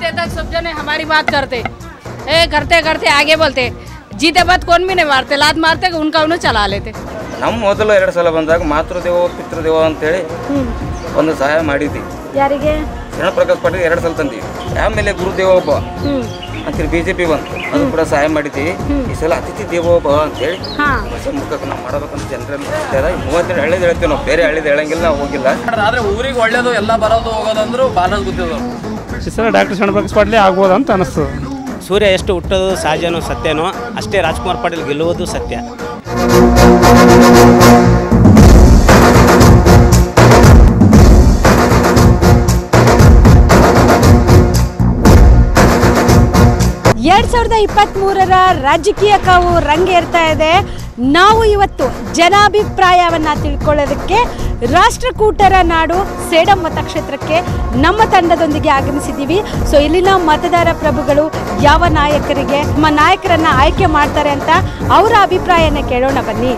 जीते तक सब जने हमारी बात करते ए करते करते आगे बोलते जीते बाद कौन भी नहीं मारते लात मारते उनका उन्हें चला लेते ನಮ್ಮ ಮೊದಲು ಎರಡು ಸಲ ಬಂದಾಗ ಮಾತೃದೇವೋ ಪಿತೃದೇವೋ ಅಂತೇಳಿ ಒಂದು ಸಹಾಯ ಮಾಡಿದ್ವಿ ಯಾರಿಗೆ ಶರಣ ಪ್ರಕಾಶ್ ಪಾಟೀಲ್ ಎರಡು ಸಲ ತಂದೀವಿ ಆಮೇಲೆ ಗುರುದೇವ ಒಬ್ಬ ಅಂತೇಳಿ ಬಿ ಜೆ ಪಿ ಬಂತು ಅದು ಕೂಡ ಸಹಾಯ ಮಾಡಿದ್ವಿ ಈ ಸಲ ಅತಿಥಿ ದೇವೋ ಭವ ಅಂತೇಳಿ ಹೊಸ ಮುಖಕ್ಕೆ ನಾವು ಮಾಡಬೇಕಂತ ಜನರಲ್ಲಿ ಮೂವತ್ತೆರಡು ಹಳ್ಳಿದ್ ಹೇಳ್ತೀವಿ ನಾವು ಬೇರೆ ಹಳ್ಳಿದ್ ಹೇಳಂಗಿಲ್ಲ ನಾವು ಹೋಗಿಲ್ಲ ಆದ್ರೆ ಊರಿಗೆ ಒಳ್ಳೇದು ಎಲ್ಲ ಬರೋದು ಹೋಗೋದಂದ್ರು ಬಾಲಸ್ ಗೊತ್ತಿದ್ರು ಈ ಸಲ ಡಾಕ್ಟರ್ ಶರಣಪ್ರಕಾಶ್ ಪಾಟ್ಲೆ ಆಗ್ಬೋದು ಅಂತ ಅನಿಸ್ತು ಸೂರ್ಯ ಎಷ್ಟು ಹುಟ್ಟೋದು ಸಹಜನೋ ಸತ್ಯನೋ ಅಷ್ಟೇ ರಾಜ್ಕುಮಾರ್ ಪಾಟೀಲ್ ಗೆಲ್ಲುವುದು ಸತ್ಯ ಎರಡ್ ಸಾವಿರದ ಇಪ್ಪತ್ತ್ ಮೂರರ ರಾಜಕೀಯ ಕಾವು ರಂಗೇರ್ತಾ ಇದೆ ನಾವು ಇವತ್ತು ಜನಾಭಿಪ್ರಾಯವನ್ನ ತಿಳ್ಕೊಳ್ಳೋದಕ್ಕೆ ರಾಷ್ಟ್ರಕೂಟರ ನಾಡು ಸೇಡಂ ಮತಕ್ಷೇತ್ರಕ್ಕೆ ನಮ್ಮ ತಂಡದೊಂದಿಗೆ ಆಗಮಿಸಿದ್ದೀವಿ ಸೊ ಇಲ್ಲಿನ ಮತದಾರ ಪ್ರಭುಗಳು ಯಾವ ನಾಯಕರಿಗೆ ನಮ್ಮ ನಾಯಕರನ್ನ ಆಯ್ಕೆ ಮಾಡ್ತಾರೆ ಅಂತ ಅವರ ಅಭಿಪ್ರಾಯನ ಕೇಳೋಣ ಬನ್ನಿ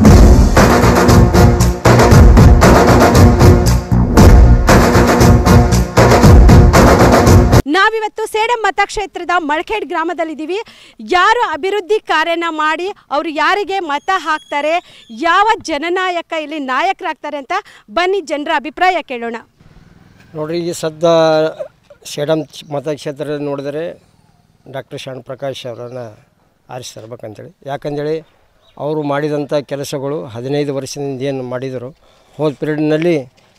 ನಾವಿವತ್ತು ಸೇಡಂ ಮತಕ್ಷೇತ್ರದ ಮಳಖೇಡ್ ಗ್ರಾಮದಲ್ಲಿದ್ದೀವಿ ಯಾರು ಅಭಿವೃದ್ಧಿ ಕಾರ್ಯನ ಮಾಡಿ ಅವರು ಯಾರಿಗೆ ಮತ ಹಾಕ್ತಾರೆ ಯಾವ ಜನನಾಯಕ ಇಲ್ಲಿ ನಾಯಕರಾಗ್ತಾರೆ ಅಂತ ಬನ್ನಿ ಜನರ ಅಭಿಪ್ರಾಯ ಕೇಳೋಣ ನೋಡ್ರಿ ಈ ಸದ್ದ ಸೇಡಂ ಚ್- ಮತಕ್ಷೇತ್ರ ನೋಡಿದರೆ ಡಾಕ್ಟರ್ ಶರಣ್ ಪ್ರಕಾಶ್ ಅವರನ್ನು ಆರಿಸಿ ತರ್ಬೇಕಂತೇಳಿ ಯಾಕಂದೇಳಿ ಅವರು ಮಾಡಿದಂಥ ಕೆಲಸಗಳು ಹದಿನೈದು ವರ್ಷದಿಂದ ಏನು ಮಾಡಿದರು ಹೋದ ಪೀರಿಯಡ್ನಲ್ಲಿ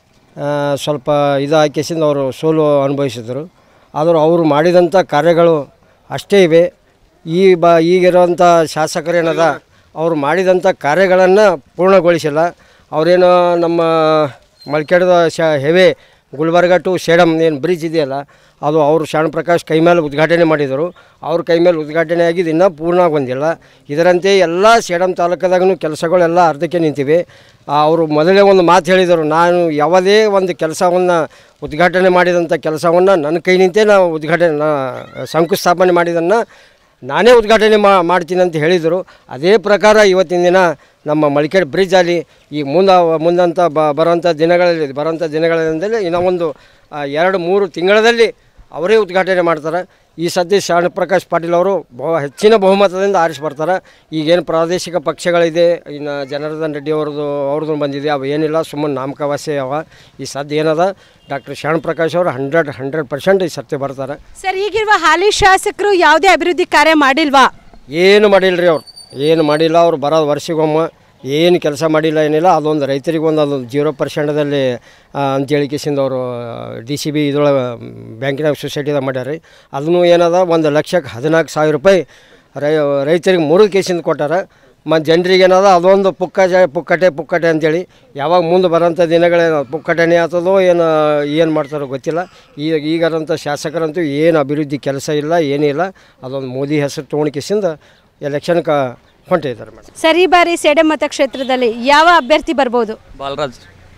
ಸ್ವಲ್ಪ ಇದು ಹಾಕಿಸಿಂದ ಅವರು ಸೋಲು ಅನುಭವಿಸಿದರು ಆದರೂ ಅವರು ಮಾಡಿದಂಥ ಕಾರ್ಯಗಳು ಅಷ್ಟೇ ಇವೆ ಈ ಬ ಈಗಿರುವಂಥ ಶಾಸಕರೇನದ ಅವರು ಮಾಡಿದಂಥ ಕಾರ್ಯಗಳನ್ನು ಪೂರ್ಣಗೊಳಿಸಿಲ್ಲ ಅವರೇನು ನಮ್ಮ ಮಲ್ಕೆಡದ ಶ ಹೆವೆ ಗುಲ್ಬರ್ಗ ಟು ಸೇಡಮ್ ಏನು ಬ್ರಿಡ್ಜ್ ಇದೆಯಲ್ಲ ಅದು ಅವರು ಶರಣ ಪ್ರಕಾಶ್ ಕೈ ಮೇಲೆ ಉದ್ಘಾಟನೆ ಮಾಡಿದರು ಅವ್ರ ಕೈ ಮೇಲೆ ಉದ್ಘಾಟನೆ ಆಗಿದ್ದು ಇನ್ನೂ ಪೂರ್ಣ ಬಂದಿಲ್ಲ ಇದರಂತೆ ಎಲ್ಲ ಸೇಡಮ್ ತಾಲೂಕದಾಗೂ ಕೆಲಸಗಳೆಲ್ಲ ಅರ್ಧಕ್ಕೆ ನಿಂತಿವೆ ಆ, ಅವರು ಮೊದಲೇ ಒಂದು ಮಾತು ಹೇಳಿದರು ನಾನು ಯಾವುದೇ ಒಂದು ಕೆಲಸವನ್ನು ಉದ್ಘಾಟನೆ ಮಾಡಿದಂಥ ಕೆಲಸವನ್ನು ನನ್ನ ಕೈ ನಿಂತೇ ನಾವು ಉದ್ಘಾಟನೆ ನಾ- ಶಂಕುಸ್ಥಾಪನೆ ಮಾಡಿದ್ದನ್ನು ನಾನೇ ಉದ್ಘಾಟನೆ ಮಾ ಮಾಡ್ತೀನಿ ಅಂತ ಹೇಳಿದರು ಅದೇ ಪ್ರಕಾರ ಇವತ್ತಿನ ದಿನ ನಮ್ಮ ಮಳಿಕೇಡ್ ಬ್ರಿಡ್ಜ್ ಅಲ್ಲಿ ಈ ಮುಂದೆ ಮುಂದಂತ ಬ ಬರೋಂಥ ದಿನಗಳಲ್ಲಿ ಬರೋಂಥ ದಿನಗಳಲ್ಲಿ ಇನ್ನೂ ಒಂದು ಆ, ಎರಡು ಮೂರು ತಿಂಗಳಲ್ಲಿ ಅವರೇ ಉದ್ಘಾಟನೆ ಮಾಡ್ತಾರೆ ಈ ಸದ್ಯ ಶರಣ ಪ್ರಕಾಶ್ ಪಾಟೀಲ್ ಅವರು ಬಹು ಹೆಚ್ಚಿನ ಬಹುಮತದಿಂದ ಆರಿಸಿ ಬರ್ತಾರೆ ಈಗೇನು ಪ್ರಾದೇಶಿಕ ಪಕ್ಷಗಳಿದೆ ಇನ್ನು ಜನಾರ್ದನ್ ರೆಡ್ಡಿ ಅವ್ರದ್ದು ಅವ್ರದ್ದು ಬಂದಿದೆ ಅವು ಏನಿಲ್ಲ ಸುಮ್ಮನೆ ನಾಮಕವಾಸೆ ಅವ ಈ ಸದ್ಯ ಏನದ ಡಾಕ್ಟರ್ ಶರಣ ಪ್ರಕಾಶ್ ಅವರು ಹಂಡ್ರೆಡ್ ಹಂಡ್ರೆಡ್ ಪರ್ಸೆಂಟ್ ಈ ಸತ್ಯ ಬರ್ತಾರೆ ಸರ್ ಈಗಿರುವ ಹಾಲಿ ಶಾಸಕರು ಯಾವುದೇ ಅಭಿವೃದ್ಧಿ ಕಾರ್ಯ ಮಾಡಿಲ್ವಾ ಏನು ಮಾಡಿಲ್ಲ ರೀ ಅವ್ರು ಏನು ಮಾಡಿಲ್ಲ ಅವ್ರು ಬರೋದು ವರ್ಷಗೊಮ್ಮೆ ಏನು ಕೆಲಸ ಮಾಡಿಲ್ಲ ಏನಿಲ್ಲ ಅದೊಂದು ರೈತರಿಗೆ ಒಂದು ಅದೊಂದು ಜೀರೋ ಪರ್ಸೆಂಟದಲ್ಲಿ ಅಂತೇಳಿ ಕಿಸಿಂದ ಅವರು ಡಿ ಸಿ ಬಿ ಇದ್ರೊಳಗೆ ಬ್ಯಾಂಕಿನಾಗ ಸೊಸೈಟಿದಾಗ ಮಾಡ್ಯಾರ ರೀ ಅದನ್ನು ಏನದ ಒಂದು ಲಕ್ಷಕ್ಕೆ ಹದಿನಾಲ್ಕು ಸಾವಿರ ರೂಪಾಯಿ ರೈ ರೈತರಿಗೆ ಮೂರು ಕೇಸಿಂದ ಕೊಟ್ಟಾರ ಮತ್ತು ಜನರಿಗೆ ಏನದ ಅದೊಂದು ಪುಕ್ಕ ಜ ಪುಕ್ಕಟೆ ಪುಕ್ಕಟೆ ಅಂತೇಳಿ ಯಾವಾಗ ಮುಂದೆ ಬರೋಂಥ ದಿನಗಳೇನು ಪುಕ್ಕಟೆನೇ ಆಗ್ತದೋ ಏನು ಏನು ಮಾಡ್ತಾರೋ ಗೊತ್ತಿಲ್ಲ ಈಗ ಈಗರಂಥ ಶಾಸಕರಂತೂ ಏನು ಅಭಿವೃದ್ಧಿ ಕೆಲಸ ಇಲ್ಲ ಏನಿಲ್ಲ ಅದೊಂದು ಮೋದಿ ಹೆಸರು ತೊಗೊಂಡ್ಕಿಸಿಂದ ಎಲೆಕ್ಷನ್ಗೆ ಹೊಂಟಿದ್ದಾರೆ ಮೇಡಮ್ ಸರ್ ಈ ಬಾರಿ ಸೇಡಂ ಮತಕ್ಷೇತ್ರದಲ್ಲಿ ಯಾವ ಅಭ್ಯರ್ಥಿ ಬರ್ಬೋದು ಬಾಲರಾಜ್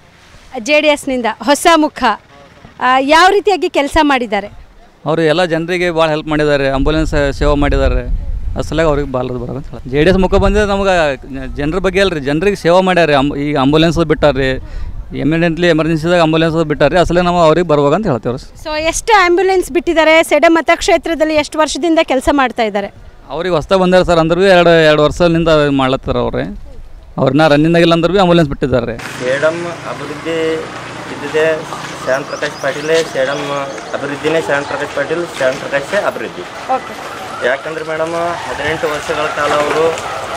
ಜೆ ಡಿ ಎಸ್ನಿಂದ ಹೊಸ ಮುಖ ಆ, ಯಾವ ರೀತಿಯಾಗಿ ಕೆಲಸ ಮಾಡಿದ್ದಾರೆ ಅವರು ಎಲ್ಲ ಜನರಿಗೆ ಭಾಳ ಹೆಲ್ಪ್ ಮಾಡಿದ್ದಾರೆ ಆಂಬುಲೆನ್ಸ್ ಸೇವೆ ಮಾಡಿದ್ದಾರೆ ಅಸಲಾಗಿ ಅವ್ರಿಗೆ ಬಾಲರಾಜ್ ಬರೋದು ಅಂತ ಜೆ ಡಿ ಎಸ್ ಮುಖ ಬಂದಿದೆ ನಮ್ಗೆ ಜನರ ಬಗ್ಗೆ ಅಲ್ರಿ ಜನರಿಗೆ ಸೇವೆ ಮಾಡ್ಯಾರ ಅಂಬ್ ಈಗ ಆಂಬುಲೆನ್ಸ್ ಬಿಟ್ಟಾರ್ರಿ ಎಮಿಡೆಂಟ್ಲಿ ಎಮರ್ಜೆನ್ಸಿದಾಗ ಆಂಬುಲೆನ್ಸ್ ಬಿಟ್ಟಾರ್ರಿ ಅಸಲೇ ನಾವು ಅವ್ರಿಗೆ ಬರ್ಬೇಕಂತ ಹೇಳ್ತೇವೆ ರೀ ಸೊ ಎಷ್ಟು ಆಂಬ್ಯುಲೆನ್ಸ್ ಬಿಟ್ಟಿದ್ದಾರೆ ಸೇಡಂ ಮತಕ್ಷೇತ್ರದಲ್ಲಿ ಎಷ್ಟು ವರ್ಷದಿಂದ ಕೆಲಸ ಮಾಡ್ತಾ ಇದ್ದಾರೆ ಅವ್ರಿಗೆ ಹೊಸ್ತಾ ಬಂದಾರ ಸರ್ ಅಂದ್ರೂ ಭೀ ಎರಡು ಎರಡು ವರ್ಷದಿಂದ ಮಾಡ್ಲತ್ತಾರ ಅವ್ರೆ ಅವ್ರನ್ನ ರನ್ನಿಂದಾಗಿಲ್ಲ ಅಂದ್ರೆ ಭೀ ಆಂಬುಲೆನ್ಸ್ ಬಿಟ್ಟಿದ್ದಾರೆ ರೀ ಸೇಡಮ್ ಅಭಿವೃದ್ಧಿ ಇದ್ದಿದೆ ಶರಣ್ ಪ್ರಕಾಶ್ ಪಾಟೀಲೇ ಸೇಡಮ್ ಅಭಿವೃದ್ಧಿನೇ ಶರಣ್ ಪ್ರಕಾಶ್ ಪಾಟೀಲ್ ಶರಣ್ ಪ್ರಕಾಶೇ ಅಭಿವೃದ್ಧಿ ಯಾಕಂದ್ರೆ ಮೇಡಮ್ ಹದಿನೆಂಟು ವರ್ಷಗಳ ಕಾಲ ಅವರು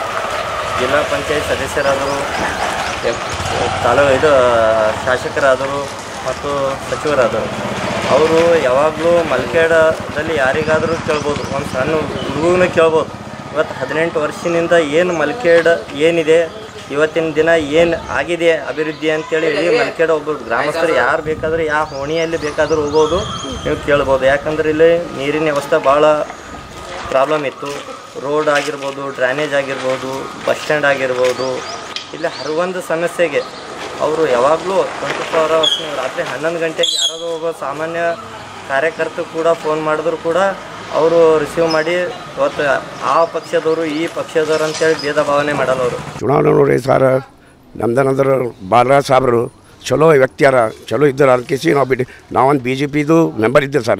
ಜಿಲ್ಲಾ ಪಂಚಾಯತ್ ಸದಸ್ಯರಾದರು ಎ- ತಾಲೂ ಇದು ಶಾಸಕರಾದರು ಮತ್ತು ಸಚಿವರಾದರು ಅವರು ಯಾವಾಗಲೂ ಮಲ್ಕೇಡದಲ್ಲಿ ಯಾರಿಗಾದರೂ ಕೇಳ್ಬೋದು ಒಂದು ಸಣ್ಣ ಹುಡುಗನ ಕೇಳ್ಬೋದು ಇವತ್ತು ಹದಿನೆಂಟು ವರ್ಷದಿಂದ ಏನು ಮಲ್ಕೇಡ್ ಏನಿದೆ ಇವತ್ತಿನ ದಿನ ಏನು ಆಗಿದೆ ಅಭಿವೃದ್ಧಿ ಅಂತೇಳಿ ಇಡೀ ಮಲ್ಕೇಡ ಒಬ್ಬರು ಗ್ರಾಮಸ್ಥರು ಯಾರು ಬೇಕಾದರೂ ಯಾವ ಹೋಣಿಯಲ್ಲಿ ಬೇಕಾದರೂ ಹೋಗ್ಬೋದು ನೀವು ಕೇಳ್ಬೋದು ಯಾಕಂದ್ರೆ ಇಲ್ಲಿ ನೀರಿನ ವ್ಯವಸ್ಥೆ ಭಾಳ ಪ್ರಾಬ್ಲಮ್ ಇತ್ತು ರೋಡ್ ಆಗಿರ್ಬೋದು ಡ್ರೈನೇಜ್ ಆಗಿರ್ಬೋದು ಬಸ್ ಸ್ಟ್ಯಾಂಡ್ ಆಗಿರ್ಬೋದು ಇಲ್ಲಿ ಹರವೊಂದು ಸಮಸ್ಯೆಗೆ ಅವರು ಯಾವಾಗಲೂ ಟ್ವೆಂಟಿ ಫೋರ್ ಅವರ್ಸ್ ರಾತ್ರಿ ಹನ್ನೊಂದು ಗಂಟೆಗೆ ಯಾರಾದರೂ ಒಬ್ಬ ಸಾಮಾನ್ಯ ಕಾರ್ಯಕರ್ತರು ಕೂಡ ಫೋನ್ ಮಾಡಿದ್ರು ಕೂಡ ಅವರು ರಿಸೀವ್ ಮಾಡಿ ಇವತ್ತು ಆ ಪಕ್ಷದವರು ಈ ಪಕ್ಷದವರು ಅಂತೇಳಿ ಭೇದ ಭಾವನೆ ಮಾಡಲ್ಲ ಅವರು ಚುನಾವಣೆ ನೋಡಿ ಸರ್ ನಮ್ದನಂದ್ರೆ ಬಾಲರಾಜ್ ಸಾಬ್ರು ಚಲೋ ವ್ಯಕ್ತಿಯಾರ ಚಲೋ ಇದ್ದಾರೆ ಅದಕ್ಕೆ ನಾವು ಬಿಟ್ಟು ನಾವೊಂದು ಬಿ ಜೆ ಪಿದು ಮೆಂಬರ್ ಇದ್ದೆ ಸರ್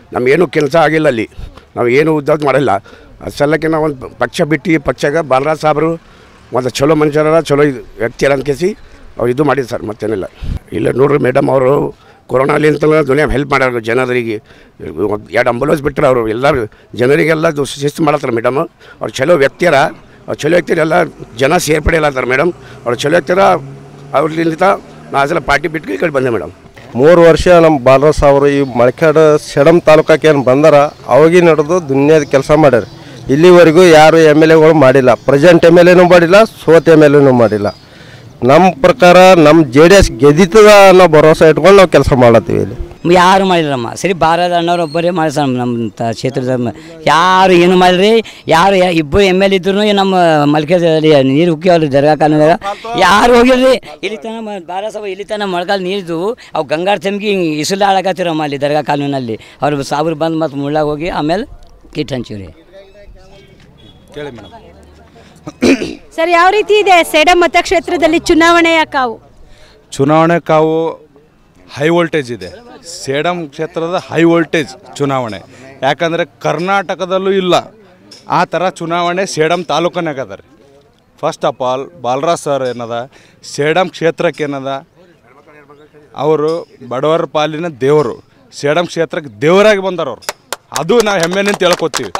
ನಮಗೇನು ಕೆಲಸ ಆಗಿಲ್ಲ ಅಲ್ಲಿ ನಾವು ಏನು ಉದ್ಯೋಗ ಮಾಡಿಲ್ಲ ಅದು ಸಲ್ಲಕ್ಕೆ ನಾವು ಒಂದು ಪಕ್ಷ ಬಿಟ್ಟು ಪಕ್ಷಗ ಬಾಲರಾಜ್ ಸಾಹೇಬರು ಒಂದು ಚಲೋ ಮನುಷ್ಯರ ಚಲೋ ಇದು ವ್ಯಕ್ತಿಯರ ಅನ್ಕೇಸಿ ಅವ್ರು ಇದು ಮಾಡಿದ್ರು ಸರ್ ಮತ್ತೇನಿಲ್ಲ ಇಲ್ಲ ನೋಡ್ರಿ ಮೇಡಮ್ ಅವರು ಕೊರೋನಾಲಿಂತ ದುನಿಯಾ ಹೆಲ್ಪ್ ಮಾಡ್ಯಾರ ಜನರಿಗೆ ಎರಡು ಅಂಬುಲೆನ್ಸ್ ಬಿಟ್ಟರೆ ಅವರು ಎಲ್ಲರೂ ಜನರಿಗೆಲ್ಲ ಅದು ಶಿಸ್ತು ಮಾಡತ್ತಾರ ಮೇಡಮ್ ಅವ್ರು ಚಲೋ ವ್ಯಕ್ತಿಯರ ಅವ್ರು ಚಲೋ ವ್ಯಕ್ತಿಯರ ಎಲ್ಲ ಜನ ಸೇರ್ಪಡೆಯಲ್ಲತ್ತಾರ ಮೇಡಮ್ ಅವ್ರು ಚಲೋ ವ್ಯಕ್ತಿಯರ ಅವ್ರಲಿಂದ ನಾ ಅದೆಲ್ಲ ಪಾರ್ಟಿ ಬಿಟ್ಟು ಈ ಕಡೆ ಬಂದೆ ಮೇಡಮ್ ಮೂರು ವರ್ಷ ನಮ್ಮ ಬಾಲರಾಜ್ ಅವರು ಈ ಮಳಕ್ಯಾಡ ಸೆಡಮ್ ತಾಲೂಕಕ್ಕೆ ಏನು ಬಂದಾರ ಅವಾಗಿನ ನಡೆದು ದುನಿಯಾದ ಕೆಲಸ ಮಾಡ್ಯಾರ ಇಲ್ಲಿವರೆಗೂ ಯಾರು ಎಮ್ ಎಲ್ ಎಗಳು ಮಾಡಿಲ್ಲ ಪ್ರೆಸೆಂಟ್ ಎಮ್ ಎಲ್ ಎನೂ ಮಾಡಿಲ್ಲ ಸೋತ್ ಎಮ್ ಎಲ್ ಎನೂ ಮಾಡಿಲ್ಲ ನಮ್ಮ ಪ್ರಕಾರ ನಮ್ಮ ಜೆ ಡಿ ಎಸ್ ಗೆದ್ದಿತದ ಅನ್ನೋ ಭರೋಸೆ ಇಟ್ಕೊಂಡು ನಾವು ಕೆಲಸ ಮಾಡತ್ತೀವಿ ಇಲ್ಲಿ ಯಾರು ಮಾಡಿಲ್ಲಮ್ಮ ಸರಿ ಬಾರದ ಅಣ್ಣವ್ರು ಒಬ್ಬರೇ ಮಾಡಿ ಸರ್ ನಮ್ಮ ತ- ಕ್ಷೇತ್ರದ ಮ- ಯಾರು ಏನು ಮಾಡಿರಿ ಯಾರು ಯಾ- ಇಬ್ಬರು ಎಮ್ ಎಲ್ ಇದ್ರು ನಮ್ಮ ಮಲ್ಕೆದಲ್ಲಿ ನೀರು ಉಕ್ಕಿ ಅವ್ರು ದರ್ಗಾ ಕಾಲದಾಗ ಯಾರು ಹೋಗಿಲ್ರಿ ಇಲ್ಲಿ ತನ ಬಾರ ಸಭ ಇಲ್ಲಿ ತನ ಮೊಳಕಾಲು ನೀರಿದ್ದು ಅವು ಗಂಗಾರ ತೆಮ್ಗಿ ಇಸುಲ ಆಳಕತ್ತಿರಮ್ಮ ಅಲ್ಲಿ ದರ್ಗಾ ಕಾಲುವಿನಲ್ಲಿ ಅವ್ರು ಸಾಬ್ರು ಬಂದು ಮತ್ತು ಮುಳ್ಳಾಗ ಹೋಗಿ ಆಮೇಲೆ ಕಿಟ್ ಹಂಚಿವ್ರಿ ಕೇಳಿ ಮೇಡಮ್ ಸರ್ ಯಾವ ರೀತಿ ಇದೆ ಸೇಡಂ ಮತಕ್ಷೇತ್ರದಲ್ಲಿ ಚುನಾವಣೆಯ ಕಾವು ಚುನಾವಣೆ ಕಾವು ಹೈ ವೋಲ್ಟೇಜ್ ಇದೆ ಸೇಡಂ ಕ್ಷೇತ್ರದ ಹೈ ವೋಲ್ಟೇಜ್ ಚುನಾವಣೆ ಯಾಕಂದರೆ ಕರ್ನಾಟಕದಲ್ಲೂ ಇಲ್ಲ ಆ ಥರ ಚುನಾವಣೆ ಸೇಡಂ ತಾಲೂಕನಾಗ ಅದ ರೀ first of all Balraj sir ಏನದ ಸೇಡಂ ಕ್ಷೇತ್ರಕ್ಕೆ ಏನದ ಅವರು ಬಡವರ ಪಾಲಿನ ದೇವರು ಸೇಡಂ ಕ್ಷೇತ್ರಕ್ಕೆ ದೇವರಾಗಿ ಬಂದಾರ ಅವರು ಅದು ನಾವು ಹೆಮ್ಮೆನಿಂದ ತಿಳ್ಕೊತೀವಿ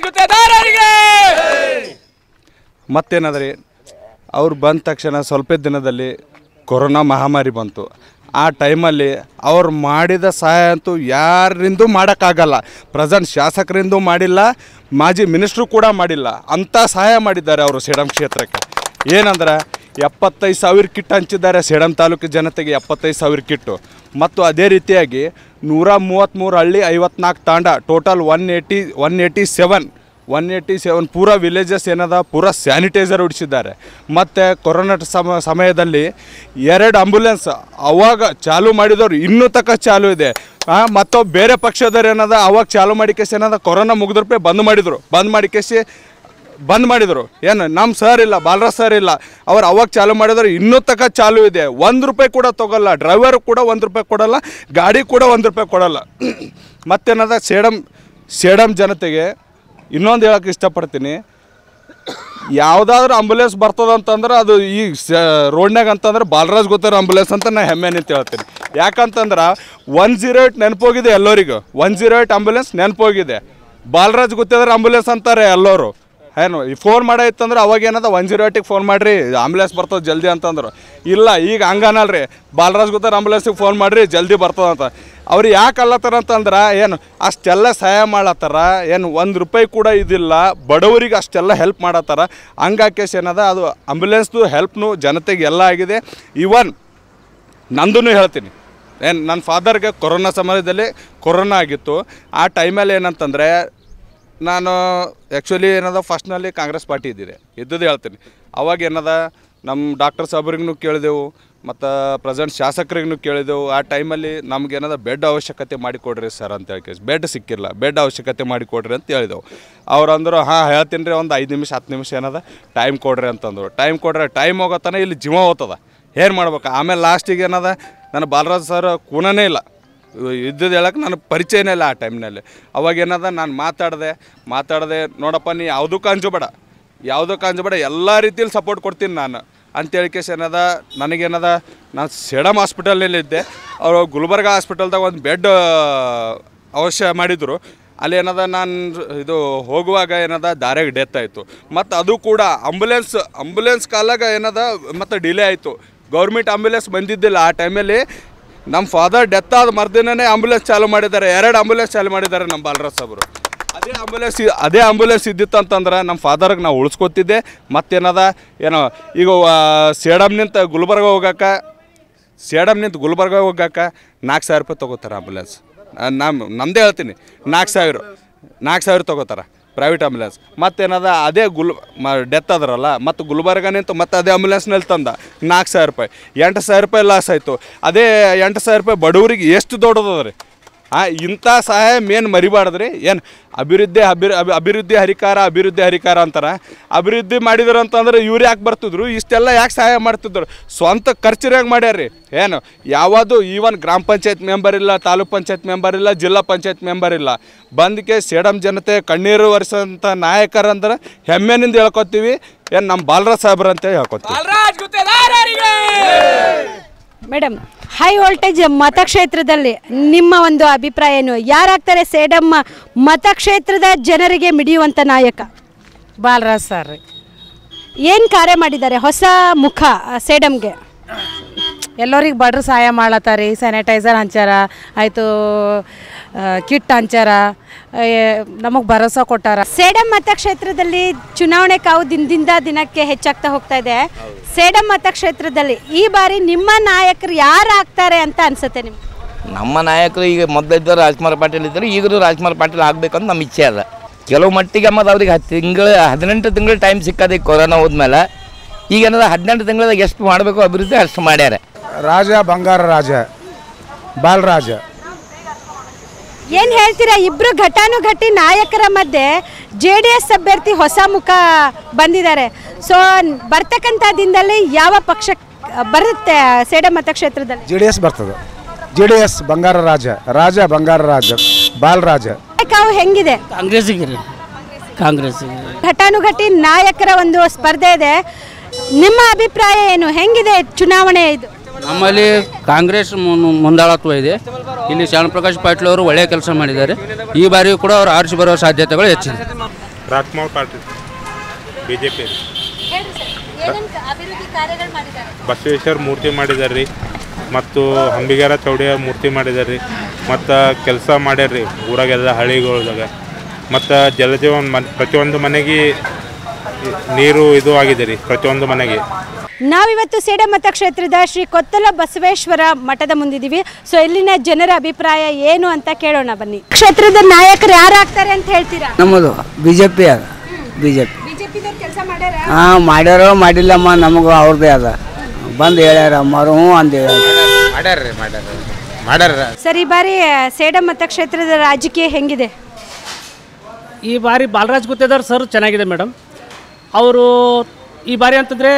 ಮತ್ತೇನದ್ರಿ ಅವ್ರು ಬಂದ ತಕ್ಷಣ ಸ್ವಲ್ಪ ದಿನದಲ್ಲಿ ಕೊರೋನಾ ಮಹಾಮಾರಿ ಬಂತು ಆ ಟೈಮಲ್ಲಿ ಅವ್ರು ಮಾಡಿದ ಸಹಾಯ ಅಂತೂ ಯಾರಿಂದೂ ಮಾಡೋಕ್ಕಾಗಲ್ಲ ಪ್ರೆಸೆಂಟ್ ಶಾಸಕರಿಂದೂ ಮಾಡಿಲ್ಲ ಮಾಜಿ ಮಿನಿಸ್ಟ್ರು ಕೂಡ ಮಾಡಿಲ್ಲ ಅಂಥ ಸಹಾಯ ಮಾಡಿದ್ದಾರೆ ಅವರು ಸೇಡಂ ಕ್ಷೇತ್ರಕ್ಕೆ ಏನಂದ್ರೆ ಎಪ್ಪತ್ತೈದು ಸಾವಿರ ಕಿಟ್ ಹಂಚಿದ್ದಾರೆ ಸೇಡಂ ತಾಲೂಕು ಜನತೆಗೆ ಎಪ್ಪತ್ತೈದು ಸಾವಿರ ಕಿಟ್ಟು ಮತ್ತು ಅದೇ ರೀತಿಯಾಗಿ ನೂರ ಮೂವತ್ತ್ಮೂರು ಹಳ್ಳಿ ಐವತ್ನಾಲ್ಕು ತಾಂಡ total one eighty one eighty seven one eighty seven ಪೂರ ವಿಲೇಜಸ್ ಏನದ ಪೂರ ಸ್ಯಾನಿಟೈಸರ್ ಹೊಡಿಸಿದ್ದಾರೆ ಮತ್ತು ಕೊರೋನಾ ಸಮ ಸಮಯದಲ್ಲಿ ಎರಡು ಆಂಬುಲೆನ್ಸ್ ಅವಾಗ ಚಾಲು ಮಾಡಿದವ್ರು ಇನ್ನೂ ತಕ್ಕ ಚಾಲು ಇದೆ ಮತ್ತು ಬೇರೆ ಪಕ್ಷದವ್ರು ಏನದ ಅವಾಗ ಚಾಲು ಮಾಡಿ ಕೇಸಿ ಏನದ ಕೊರೋನಾ ಮುಗಿದ ರೂಪಾಯಿ ಬಂದ್ ಮಾಡಿದರು ಬಂದ್ ಮಾಡಿ ಕೇಸಿ ಬಂದ್ ಮಾಡಿದರು ಏನು ನಮ್ಮ ಸರ್ ಇಲ್ಲ ಬಾಲರಾಜ್ ಸರ್ ಇಲ್ಲ ಅವ್ರು ಅವಾಗ ಚಾಲು ಮಾಡಿದ್ರು ಇನ್ನೂ ತಕ್ಕ ಚಾಲು ಇದೆ ಒಂದು ರೂಪಾಯಿ ಕೂಡ ತೊಗೊಲ್ಲ ಡ್ರೈವರ್ ಕೂಡ ಒಂದು ರೂಪಾಯಿ ಕೊಡಲ್ಲ ಗಾಡಿ ಕೂಡ ಒಂದು ರೂಪಾಯಿ ಕೊಡಲ್ಲ ಮತ್ತೇನದ ಸೇಡಮ್ ಸೇಡಮ್ ಜನತೆಗೆ ಇನ್ನೊಂದು ಹೇಳಕ್ಕೆ ಇಷ್ಟಪಡ್ತೀನಿ ಯಾವುದಾದ್ರೂ ಆಂಬುಲೆನ್ಸ್ ಬರ್ತದಂತಂದ್ರೆ ಅದು ಈ ಸ ರೋಡ್ನಾಗ ಅಂತಂದ್ರೆ ಬಾಲರಾಜ್ ಗೊತ್ತಿರೋ ಆಂಬುಲೆನ್ಸ್ ಅಂತ ನಾನು ಹೆಮ್ಮೆ ಅಂತ ಹೇಳ್ತೀನಿ ಯಾಕಂತಂದ್ರೆ ಒನ್ ಜೀರೋ ಏಟ್ ನೆನಪೋಗಿದೆ ಎಲ್ಲರಿಗೂ ಒನ್ ಜೀರೋ ಏಟ್ ಆಂಬುಲೆನ್ಸ್ ನೆನಪೋಗಿದೆ ಬಾಲರಾಜ್ ಗೊತ್ತಿದ್ರೆ ಆಂಬುಲೆನ್ಸ್ ಅಂತಾರೆ ಎಲ್ಲರೂ ಏನು ಈ ಫೋನ್ ಮಾಡೈತಂದ್ರೆ ಅವಾಗ ಏನದ ಒನ್ ಜೀರೋ ಏಟಿಗೆ ಫೋನ್ ಮಾಡಿರಿ ಆಂಬುಲೆನ್ಸ್ ಬರ್ತದೆ ಜಲ್ದಿ ಅಂತಂದ್ರು ಇಲ್ಲ ಈಗ ಹಂಗನಲ್ರಿ ಬಾಲರಾಜ್ ಗೊತ್ತಾರ ಆಂಬುಲೆನ್ಸಿಗೆ ಫೋನ್ ಮಾಡಿರಿ ಜಲ್ದಿ ಬರ್ತದೆ ಅಂತ ಅವ್ರು ಯಾಕೆ ಅಲ್ಲತ್ತಾರ ಅಂತಂದ್ರೆ ಏನು ಅಷ್ಟೆಲ್ಲ ಸಹಾಯ ಮಾಡತ್ತಾರ ಏನು ಒಂದು ರೂಪಾಯಿ ಕೂಡ ಇದಿಲ್ಲ ಬಡವರಿಗೆ ಅಷ್ಟೆಲ್ಲ ಹೆಲ್ಪ್ ಮಾಡತ್ತಾರ ಹಂಗಾಕೇಶ್ ಏನದ ಅದು ಆಂಬುಲೆನ್ಸ್ದು ಹೆಲ್ಪ್ನು ಜನತೆಗೆ ಎಲ್ಲ ಆಗಿದೆ ಇವನ್ ನಂದೂ ಹೇಳ್ತೀನಿ ಏನು ನನ್ನ ಫಾದರ್ಗೆ ಕೊರೋನಾ ಸಮಯದಲ್ಲಿ ಕೊರೋನಾ ಆಗಿತ್ತು ಆ ಟೈಮಲ್ಲಿ ಏನಂತಂದರೆ ನಾನು ಆ್ಯಕ್ಚುಲಿ ಏನದ ಫಸ್ಟ್ನಲ್ಲಿ ಕಾಂಗ್ರೆಸ್ ಪಾರ್ಟಿ ಇದ್ದಿದೆ ಇದ್ದದ್ದು ಹೇಳ್ತೀನಿ ಅವಾಗ ಏನದ ನಮ್ಮ ಡಾಕ್ಟರ್ ಸಾಬ್ರಿಗೂ ಕೇಳಿದೆವು ಮತ್ತು ಪ್ರೆಸೆಂಟ್ ಶಾಸಕರಿಗೂ ಕೇಳಿದೆವು ಆ ಟೈಮಲ್ಲಿ ನಮ್ಗೆ ಏನದ ಬೆಡ್ ಅವಶ್ಯಕತೆ ಮಾಡಿಕೊಡ್ರಿ ಸರ್ ಅಂತ ಹೇಳಿ ಬೆಡ್ ಸಿಕ್ಕಿಲ್ಲ ಬೆಡ್ ಅವಶ್ಯಕತೆ ಮಾಡಿಕೊಡ್ರಿ ಅಂತ ಹೇಳಿದೆವು ಅವ್ರು ಅಂದರು ಹಾಂ ಹೇಳ್ತೀನಿ ರೀ ಒಂದು ಐದು ನಿಮಿಷ ಹತ್ತು ನಿಮಿಷ ಏನದ ಟೈಮ್ ಕೊಡ್ರಿ ಅಂತಂದರು ಟೈಮ್ ಕೊಡ್ರೆ ಟೈಮ್ ಹೋಗೋತನ ಇಲ್ಲಿ ಜೀವ ಹೋಗ್ತದ ಏನು ಮಾಡ್ಬೇಕು ಆಮೇಲೆ ಲಾಸ್ಟಿಗೆ ಏನದ ನನ್ನ ಬಾಲರಾಜ್ ಸರ್ ಕೂನನೇ ಇಲ್ಲ ಇದ್ದದ್ದು ಹೇಳಕ್ಕೆ ನನಗೆ ಪರಿಚಯನೇ ಇಲ್ಲ ಆ ಟೈಮ್ನಲ್ಲಿ ಅವಾಗ ಏನದ ನಾನು ಮಾತಾಡಿದೆ ಮಾತಾಡಿದೆ ನೋಡಪ್ಪ ನೀ ಯಾವುದಕ್ಕೂ ಅಂಜಬೇಡ ಯಾವುದಕ್ಕೂ ಅಂಜಬೇಡ ಎಲ್ಲ ರೀತಿಯಲ್ಲಿ ಸಪೋರ್ಟ್ ಕೊಡ್ತೀನಿ ನಾನು ಅಂತೇಳಿ ಕೇಸ್ ಏನದ ನನಗೇನದ ನಾನು ಸೇಡಮ್ ಹಾಸ್ಪಿಟಲಲ್ಲಿದ್ದೆ ಅವರು ಗುಲ್ಬರ್ಗ ಹಾಸ್ಪಿಟಲ್ದಾಗ ಒಂದು ಬೆಡ್ ಅವಶ್ಯ ಮಾಡಿದರು ಅಲ್ಲಿ ಏನದ ನಾನು ಇದು ಹೋಗುವಾಗ ಏನದ ದಾರ್ಯಾಗ ಡೆತ್ ಆಯಿತು ಮತ್ತು ಅದು ಕೂಡ ಆಂಬುಲೆನ್ಸ್ ಆಂಬುಲೆನ್ಸ್ ಕಾಲಾಗ ಏನದ ಮತ್ತು ಡಿಲೇ ಆಯಿತು ಗೌರ್ಮೆಂಟ್ ಆಂಬುಲೆನ್ಸ್ ಬಂದಿದ್ದಿಲ್ಲ ಆ ಟೈಮಲ್ಲಿ ನಮ್ಮ ಫಾದರ್ ಡೆತ್ ಆದ ಮರುದಿನನೇ ಆಂಬುಲೆನ್ಸ್ ಚಾಲು ಮಾಡಿದ್ದಾರೆ ಎರಡು ಆಂಬುಲೆನ್ಸ್ ಚಾಲು ಮಾಡಿದ್ದಾರೆ ನಮ್ಮ ಬಾಲರಾಜ್ ಸಾಬ್ರು ಅದೇ ಆಂಬುಲೆನ್ಸ್ ಅದೇ ಆಂಬುಲೆನ್ಸ್ ಇದ್ದಿತ್ತು ಅಂತಂದ್ರೆ ನಮ್ಮ ಫಾದರ್ಗೆ ನಾವು ಉಳಿಸ್ಕೊತಿದ್ದೆ ಮತ್ತೇನದ ಏನೋ ಈಗ ಸೇಡಮ್ನಿಂದ ಗುಲ್ಬರ್ಗ ಹೋಗಕ್ಕೆ ಸೇಡಮ್ನಿಂದ ಗುಲ್ಬರ್ಗ ಹೋಗಕ್ಕೆ ನಾಲ್ಕು ಸಾವಿರ ರೂಪಾಯಿ ತೊಗೋತಾರೆ ಆಂಬುಲೆನ್ಸ್ ನಾನು ನಮ್ಮದೇ ಹೇಳ್ತೀನಿ ನಾಲ್ಕು ಸಾವಿರ ನಾಲ್ಕು ಸಾವಿರ ತೊಗೋತಾರೆ ಪ್ರೈವೇಟ್ ಆಂಬುಲೆನ್ಸ್ ಮತ್ತೇನದ ಅದೇ ಗುಲ್ ಮ ಡೆತ್ ಆದ್ರಲ್ಲ ಮತ್ತು ಗುಲ್ಬರ್ಗ ನಿಂತು ಮತ್ತೆ ಅದೇ ಆಂಬುಲೆನ್ಸ್ನಲ್ಲಿ ತಂದ ನಾಲ್ಕು ಸಾವಿರ ರೂಪಾಯಿ ಎಂಟು ಸಾವಿರ ರೂಪಾಯಿ ಲಾಸ್ ಆಯಿತು ಅದೇ ಎಂಟು ಸಾವಿರ ರೂಪಾಯಿ ಬಡವರಿಗೆ ಎಷ್ಟು ದೊಡ್ಡದದ ರೀ ಆ ಇಂಥ ಸಹಾಯ ಮೇನ್ ಮರಿಬಾರ್ದ್ರಿ ಏನು ಅಭಿವೃದ್ಧಿ ಅಭಿವೃ ಅಭಿ- ಅಭಿವೃದ್ಧಿ ಹರಿಕಾರ ಅಭಿವೃದ್ಧಿ ಹರಿಕಾರ ಅಂತಾರೆ ಅಭಿವೃದ್ಧಿ ಮಾಡಿದ್ರು ಅಂತಂದ್ರೆ ಇವ್ರು ಯಾಕೆ ಬರ್ತಿದ್ರು ಇಷ್ಟೆಲ್ಲ ಯಾಕೆ ಸಹಾಯ ಮಾಡ್ತಿದ್ರು ಸ್ವಂತ ಖರ್ಚಿನಾಗ ಮಾಡ್ಯಾರ್ರಿ ಏನು ಯಾವುದು ಈವನ್ ಗ್ರಾಮ ಪಂಚಾಯತ್ ಮೆಂಬರ್ ಇಲ್ಲ ತಾಲೂಕ್ ಪಂಚಾಯತ್ ಮೆಂಬರ್ ಇಲ್ಲ ಜಿಲ್ಲಾ ಪಂಚಾಯತ್ ಮೆಂಬರ್ ಇಲ್ಲ ಬಂದಕ್ಕೆ ಸೇಡಮ್ ಜನತೆ ಕಣ್ಣೀರು ಒರೆಸೋಂಥ ನಾಯಕರಂದ್ರೆ ಹೆಮ್ಮೆನಿಂದ ಹೇಳ್ಕೊತೀವಿ ಏನು ನಮ್ಮ ಬಾಲರಾಜ್ ಸಾಹೇಬ್ರು ಅಂತ ಹೇಳ್ಕೊತೀವಿ ಮೇಡಮ್ ಹೈ ವೋಲ್ಟೇಜ್ ಮತಕ್ಷೇತ್ರದಲ್ಲಿ ನಿಮ್ಮ ಒಂದು ಅಭಿಪ್ರಾಯ ಏನು ಯಾರಾಗ್ತಾರೆ ಸೇಡಮ್ಮ ಮತಕ್ಷೇತ್ರದ ಜನರಿಗೆ ಮಿಡಿಯುವಂಥ ನಾಯಕ ಬಾಲರಾಜ್ ಸರ್ ರೀ ಏನು ಕಾರ್ಯ ಮಾಡಿದ್ದಾರೆ ಹೊಸ ಮುಖ ಆ, ಸೇಡಮ್ಗೆ ಎಲ್ಲರಿಗೆ ಬಡ್ರು ಸಹಾಯ ಮಾಡ್ಲತ್ತಾರ ರೀ ಸ್ಯಾನಿಟೈಸರ್ ಹಂಚಾರ ಆಯಿತು ಕಿಟ್ ಹಂಚಾರ ನಮಗೆ ಭರೋಸಾ ಕೊಟ್ಟಾರ ಸೇಡಂ ಮತಕ್ಷೇತ್ರದಲ್ಲಿ ಚುನಾವಣೆ ಕಾವು ದಿನದಿಂದ ದಿನಕ್ಕೆ ಹೆಚ್ಚಾಗ್ತಾ ಹೋಗ್ತಾ ಇದೆ ಸೇಡಂ ಮತಕ್ಷೇತ್ರದಲ್ಲಿ ಈ ಬಾರಿ ನಿಮ್ಮ ನಾಯಕರು ಯಾರು ಆಗ್ತಾರೆ ಅಂತ ಅನ್ಸುತ್ತೆ ನಿಮ್ಗೆ ನಮ್ಮ ನಾಯಕರು ಈಗ ಮೊದಲಿದ್ದರು ರಾಜ್ಕುಮಾರ್ ಪಾಟೀಲ್ ಇದ್ದರು ಈಗಲೂ ರಾಜ್ಕುಮಾರ್ ಪಾಟೀಲ್ ಆಗಬೇಕಂತ ನಮ್ಮ ಇಚ್ಛೆ ಅದ ಕೆಲವು ಮಟ್ಟಿಗೆ ಮತ್ತು ಅವ್ರಿಗೆ ಹತ್ತು ತಿಂಗಳು ಹದಿನೆಂಟು ತಿಂಗಳು ಟೈಮ್ ಸಿಕ್ಕದೆ ಈ ಕೊರೋನಾ ಹೋದ್ಮೇಲೆ ಈಗ ಏನದ ಹದಿನೆಂಟು ತಿಂಗಳದಾಗ ಎಷ್ಟು ಮಾಡಬೇಕು ಅಭಿವೃದ್ಧಿ ಅಷ್ಟು ಮಾಡ್ಯಾರ ರಾಜ ಬಂಗಾರ ರಾಜ ಬಾಲರಾಜ ಏನು ಹೇಳ್ತೀರಾ ಇಬ್ರು ಘಟಾನುಘಟಿ ನಾಯಕರ ಮಧ್ಯೆ ಜೆ ಡಿ ಎಸ್ ಅಭ್ಯರ್ಥಿ ಹೊಸ ಮುಖ ಬಂದಿದ್ದಾರೆ ಸೊ ಬರ್ತಕ್ಕಂಥ ದಿನದಲ್ಲಿ ಯಾವ ಪಕ್ಷ ಬರುತ್ತೆ ಸೇಡಂ ಮತಕ್ಷೇತ್ರದಲ್ಲಿ ಜೆ ಡಿ ಎಸ್ ಬರ್ತದೆ ಜೆ ಡಿ ಎಸ್ ಬಂಗಾರ ರಾಜ ರಾಜ ಬಂಗಾರ ರಾಜ ಬಾಲರಾಜ ಕಾವು ಹೆಂಗಿದೆ ಕಾಂಗ್ರೆಸ್ಸಿಗೆ ರೀ ಕಾಂಗ್ರೆಸ್ಸಿಗೆ ಘಟಾನುಘಟಿ ನಾಯಕರ ಒಂದು ಸ್ಪರ್ಧೆ ಇದೆ ನಿಮ್ಮ ಅಭಿಪ್ರಾಯ ಏನು ಹೆಂಗಿದೆ ಚುನಾವಣೆ ಇದು ನಮ್ಮಲ್ಲಿ ಕಾಂಗ್ರೆಸ್ ಮುನ್- ಮುಂದಾಳತ್ವ ಇದೆ ಇಲ್ಲಿ ಶ್ಯಾಮಪ್ರಕಾಶ್ ಪಾಟೀಲ್ ಅವರು ಒಳ್ಳೆಯ ಕೆಲಸ ಮಾಡಿದ್ದಾರೆ ಈ ಬಾರಿಯೂ ಕೂಡ ಅವರು ಆರಿಸಿ ಬರುವ ಸಾಧ್ಯತೆಗಳು ಹೆಚ್ಚಿದೆ Rajkumar Patil B J P Basaveshwara ಮೂರ್ತಿ ಮಾಡಿದ್ದಾರೆ ರೀ ಮತ್ತು ಹಂಬಿಗಾರ ಚೌಡಿಯ ಮೂರ್ತಿ ಮಾಡಿದ್ದಾರೆ ರೀ ಮತ್ತು ಕೆಲಸ ಮಾಡ್ಯಾರ ರೀ ಊರಾಗೆಲ್ಲ ಹಳ್ಳಿಗಳ್ದಾಗ ಮತ್ತು ಜಲಜೀವನ್ ಮನ್ ಪ್ರತಿಯೊಂದು ಮನೆಗೆ ನೀರು ಇದು ಆಗಿದೆ ರೀ ಪ್ರತಿಯೊಂದು ಮನೆಗೆ ನಾವಿವತ್ತು ಸೇಡ ಮತಕ್ಷೇತ್ರದ ಶ್ರೀ ಕೊತ್ತಲ ಬಸವೇಶ್ವರ ಮಠದ ಮುಂದಿದ್ದೀವಿ ಸೊ ಇಲ್ಲಿನ ಜನರ ಅಭಿಪ್ರಾಯ ಏನು ಅಂತ ಕೇಳೋಣ ಬನ್ನಿ ಕ್ಷೇತ್ರದ ನಾಯಕರು ಯಾರು ಆಗ್ತಾರೆ ಅಂತ ಹೇಳ್ತೀರಾ ನಮ್ಮದು ಬಿ ಜೆ ಪಿ ಅದ ಬಿ ಜೆ ಪಿ ಕೆಲಸ ಮಾಡ್ಯಾರ ಹಾಂ ಮಾಡ್ಯಾರೋ ಮಾಡಿಲ್ಲಮ್ಮ ನಮಗೂ ಅವ್ರದ್ದೇ ಅದ ಬಂದು ಹೇಳ್ಯಾರ ಅಮ್ಮರು ಹ್ಞೂ ಅಂತ ಹೇಳ್ಯಾರ ಮಾಡ್ಯಾರ ಮಾಡ್ಯಾರ ಮಾಡ್ಯಾರ ಸರ್ ಈ ಬಾರಿ ಸೇಡಂ ಮತಕ್ಷೇತ್ರದ ರಾಜಕೀಯ ಹೆಂಗಿದೆ ಈ ಬಾರಿ ಬಾಲರಾಜ್ ಗುತ್ತೇದಾರ್ ಸರ್ ಚೆನ್ನಾಗಿದೆ ಮೇಡಮ್ ಅವರು ಈ ಬಾರಿ ಅಂತಂದರೆ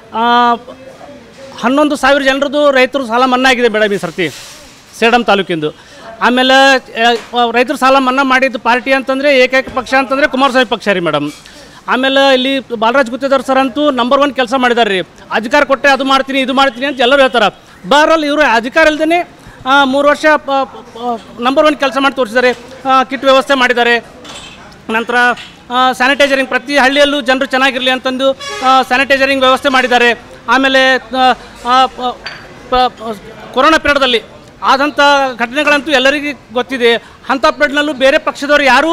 ಹನ್ನೊಂದು ಸಾವಿರ ಜನರದ್ದು ರೈತರು ಸಾಲ ಮನ್ನಾ ಆಗಿದೆ ಮೇಡಮ್ ಈ ಸರ್ತಿ ಸೇಡಂ ತಾಲೂಕಿಂದು ಆಮೇಲೆ ರೈತರು ಸಾಲ ಮನ್ನಾ ಮಾಡಿದ್ದು ಪಾರ್ಟಿ ಅಂತಂದರೆ ಏಕೈಕ ಪಕ್ಷ ಅಂತಂದರೆ ಕುಮಾರಸ್ವಾಮಿ ಪಕ್ಷ ರೀ ಮೇಡಮ್ ಆಮೇಲೆ ಇಲ್ಲಿ ಬಾಲರಾಜ್ ಗುತ್ತೇದಾರ್ ಸರ್ ಅಂತೂ ನಂಬರ್ ಒನ್ ಕೆಲಸ ಮಾಡಿದ್ದಾರೆ ರೀ ಅಧಿಕಾರ ಕೊಟ್ಟೆ ಅದು ಮಾಡ್ತೀನಿ ಇದು ಮಾಡ್ತೀನಿ ಅಂತ ಎಲ್ಲರೂ ಹೇಳ್ತಾರೆ ಬಾರಲ್ಲಿ ಇವರು ಅಧಿಕಾರ ಇಲ್ದೇ ಮೂರು ವರ್ಷ ನಂಬರ್ ಒನ್ ಕೆಲಸ ಮಾಡಿ ತೋರಿಸಿದ್ದಾರೆ ಕಿಟ್ ವ್ಯವಸ್ಥೆ ಮಾಡಿದ್ದಾರೆ ನಂತರ ಸ್ಯಾನಿಟೈಸರಿಂಗ್ ಪ್ರತಿ ಹಳ್ಳಿಯಲ್ಲೂ ಜನರು ಚೆನ್ನಾಗಿರಲಿ ಅಂತಂದು ಸ್ಯಾನಿಟೈಸರಿಂಗ್ ವ್ಯವಸ್ಥೆ ಮಾಡಿದ್ದಾರೆ ಆಮೇಲೆ ಆ, ಆ, ಪ- ಪ- ಪ- ಕೊರೋನಾ ಪೀರಿಯಡ್ದಲ್ಲಿ ಆದಂಥ ಘಟನೆಗಳಂತೂ ಎಲ್ಲರಿಗೂ ಗೊತ್ತಿದೆ ಅಂಥ ಪೀರಿಯಡ್ನಲ್ಲೂ ಬೇರೆ ಪಕ್ಷದವರು ಯಾರೂ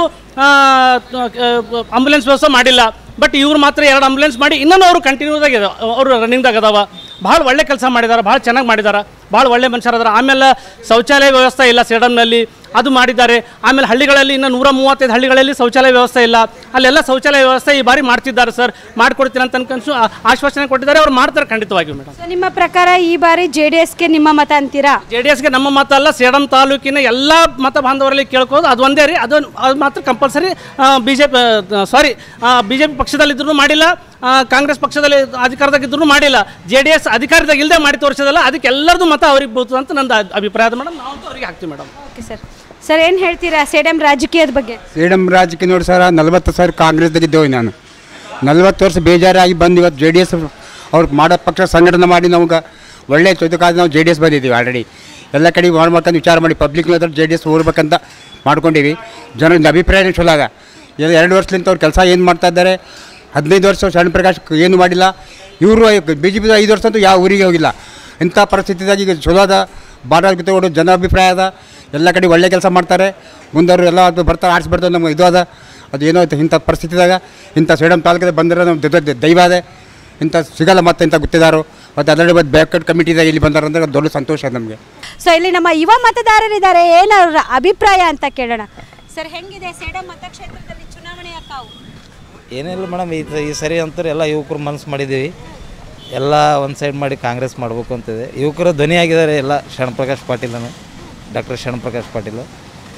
ಆಂಬುಲೆನ್ಸ್ ವ್ಯವಸ್ಥೆ ಮಾಡಿಲ್ಲ ಬಟ್ ಇವ್ರು ಮಾತ್ರ ಎರಡು ಆಂಬುಲೆನ್ಸ್ ಮಾಡಿ ಇನ್ನೂ ಅವರು ಕಂಟಿನ್ಯೂದಾಗ ಇದೆ ಅವರು ರನ್ನಿಂಗ್ದಾಗ ಅದಾವ ಭಾಳ ಒಳ್ಳೆ ಕೆಲಸ ಮಾಡಿದ್ದಾರೆ ಭಾಳ ಚೆನ್ನಾಗಿ ಮಾಡಿದ್ದಾರೆ ಭಾಳ ಒಳ್ಳೆ ಮನುಷ್ಯರದಾರ ಆಮೇಲೆ ಶೌಚಾಲಯ ವ್ಯವಸ್ಥೆ ಇಲ್ಲ ಸೇಡಮ್ನಲ್ಲಿ ಅದು ಮಾಡಿದ್ದಾರೆ ಆಮೇಲೆ ಹಳ್ಳಿಗಳಲ್ಲಿ ಇನ್ನು ನೂರ ಮೂವತ್ತೈದು ಹಳ್ಳಿಗಳಲ್ಲಿ ಶೌಚಾಲಯ ವ್ಯವಸ್ಥೆ ಇಲ್ಲ ಅಲ್ಲೆಲ್ಲ ಶೌಚಾಲಯ ವ್ಯವಸ್ಥೆ ಈ ಬಾರಿ ಮಾಡ್ತಿದ್ದಾರೆ ಸರ್ ಮಾಡಿಕೊಡ್ತೀನಿ ಅಂತ ಅನ್ಕನ್ಸು ಆ- ಆಶ್ವಾಸನೆ ಕೊಟ್ಟಿದ್ದಾರೆ ಅವ್ರು ಮಾಡ್ತಾರೆ ಖಂಡಿತವಾಗಿಯೂ ಮೇಡಮ್ ಸೊ ನಿಮ್ಮ ಪ್ರಕಾರ ಈ ಬಾರಿ ಜೆ ಡಿ ಎಸ್ಗೆ ನಿಮ್ಮ ಮತ ಅಂತೀರಾ ಜೆ ಡಿ ಎಸ್ಗೆ ನಮ್ಮ ಮತ ಅಲ್ಲ ಸೇಡಂ ತಾಲೂಕಿನ ಎಲ್ಲ ಮತ ಬಾಂಧವರಲ್ಲಿ ಕೇಳ್ಕೋದು ಅದು ಒಂದೇ ರೀ ಅದು ಅದು ಮಾತ್ರ compulsory B J P sorry B J P ಪಕ್ಷದಲ್ಲಿದ್ದರೂ ಮಾಡಿಲ್ಲ ಆ, ಕಾಂಗ್ರೆಸ್ ಪಕ್ಷದಲ್ಲಿ ಅಧಿಕಾರದಾಗಿದ್ದರೂ ಮಾಡಿಲ್ಲ ಜೆ ಡಿ ಎಸ್ ಅಧಿಕಾರದಾಗ ಇಲ್ಲದೆ ಮಾಡಿ ತೋರಿಸೋದಲ್ಲ ಅದಕ್ಕೆ ಎಲ್ಲರದು ಮತ ಅವ್ರಿಗೆ ಬೀಳ್ತದೆ ಅಂತ ನನ್ನ ಅಭಿಪ್ರಾಯ ಅದ ಮೇಡಮ್ ನಾವು ಅವ್ರಿಗೆ ಹಾಕ್ತೀವಿ ಮೇಡಮ್ ಓಕೆ ಸರ್ ಸರ್ ಏನು ಹೇಳ್ತೀರಾ ಸೇಡಂ ರಾಜಕೀಯದ ಬಗ್ಗೆ ಸೇಡಂ ರಾಜಕೀಯ ನೋಡಿ ಸರ್ ನಲ್ವತ್ತು ಸಾವಿರ ಕಾಂಗ್ರೆಸ್ದಾಗಿದ್ದೇವೆ ನಾನು ನಲ್ವತ್ತು ವರ್ಷ ಬೇಜಾರಾಗಿ ಬಂದು ಇವತ್ತು ಜೆ ಡಿ ಎಸ್ ಅವ್ರು ಮಾಡೋ ಪಕ್ಷ ಸಂಘಟನೆ ಮಾಡಿ ನಮ್ಗೆ ಒಳ್ಳೆ ಚೊಯ್ತಕ್ಕಾಗಿ ನಾವು ಜೆ ಡಿ ಎಸ್ ಬಂದಿದ್ದೀವಿ ಆಲ್ರೆಡಿ ಎಲ್ಲ ಕಡೆ ಮಾಡ್ಬೇಕಂತ ವಿಚಾರ ಮಾಡಿ ಪಬ್ಲಿಕ್ ಜೆ ಡಿ ಎಸ್ ಹೋಗ್ಬೇಕಂತ ಮಾಡ್ಕೊಂಡಿವಿ ಜನರ ಅಭಿಪ್ರಾಯನೇ ಚಲೋ ಅದ ಇದು ಎರಡು ವರ್ಷಲಿಂದ ಅವ್ರು ಕೆಲಸ ಏನು ಮಾಡ್ತಾ ಇದ್ದಾರೆ ಹದಿನೈದು ವರ್ಷ ಶರಣ ಪ್ರಕಾಶ್ ಏನು ಮಾಡಿಲ್ಲ ಇವರು ಬಿ ಜೆ ಪಿದ ಐದು ವರ್ಷ ಅಂತೂ ಯಾವ ಊರಿಗೆ ಹೋಗಿಲ್ಲ ಇಂಥ ಪರಿಸ್ಥಿತಿದಾಗ ಈಗ ಚಲೋ ಅದ ಭಾಳ ಗೊತ್ತು ಜನ ಅಭಿಪ್ರಾಯ ಅದ ಎಲ್ಲ ಕಡೆ ಒಳ್ಳೆ ಕೆಲಸ ಮಾಡ್ತಾರೆ ಮುಂದವರು ಎಲ್ಲ ಅದು ಬರ್ತಾರೆ ಆರ್ಟ್ಸ್ ಬರ್ತಾರೆ ನಮ್ಗೆ ಇದು ಅದ ಅದು ಏನೋ ಆಯ್ತು ಇಂಥ ಪರಿಸ್ಥಿತಿದಾಗ ಇಂಥ ಸೇಡಂ ತಾಲೂಕಿದ ಬಂದರೆ ನಮ್ಮ ದೊಡ್ಡ ದೈವ ಅದೇ ಇಂಥ ಸಿಗಲ್ಲ ಮತ್ತೆ ಇಂಥ ಗೊತ್ತಿದ್ದಾರೋ ಮತ್ತು ಅದರಲ್ಲಿ ಬಂದು ಬ್ಯಾಕಟ್ ಕಮಿಟಿದಾಗ ಇಲ್ಲಿ ಬಂದಾರ ಅಂದ್ರೆ ದೊಡ್ಡ ಸಂತೋಷ ನಮಗೆ ಸೊ ಇಲ್ಲಿ ನಮ್ಮ ಯುವ ಮತದಾರರಿದ್ದಾರೆ ಏನು ಅವ್ರ ಅಭಿಪ್ರಾಯ ಅಂತ ಕೇಳೋಣ ಸರ್ ಹೆಂಗಿದೆ ಸೇಡಂ ಮತಕ್ಷೇತ್ರದಲ್ಲಿ ಚುನಾವಣೆಯ ಕಾವು ಏನಿಲ್ಲ ಮೇಡಮ್ ಈ ಈ ಸರಿ ಅಂತೂ ಎಲ್ಲ ಯುವಕರು ಮನಸ್ಸು ಮಾಡಿದ್ದೀವಿ ಎಲ್ಲ ಒಂದು ಸೈಡ್ ಮಾಡಿ ಕಾಂಗ್ರೆಸ್ ಮಾಡಬೇಕು ಅಂತಿದೆ ಯುವಕರು ಧ್ವನಿಯಾಗಿದ್ದಾರೆ ಎಲ್ಲ ಶರಣಪ್ರಕಾಶ್ ಪಾಟೀಲನು ಡಾಕ್ಟರ್ ಶರಣಪ್ರಕಾಶ್ ಪಾಟೀಲು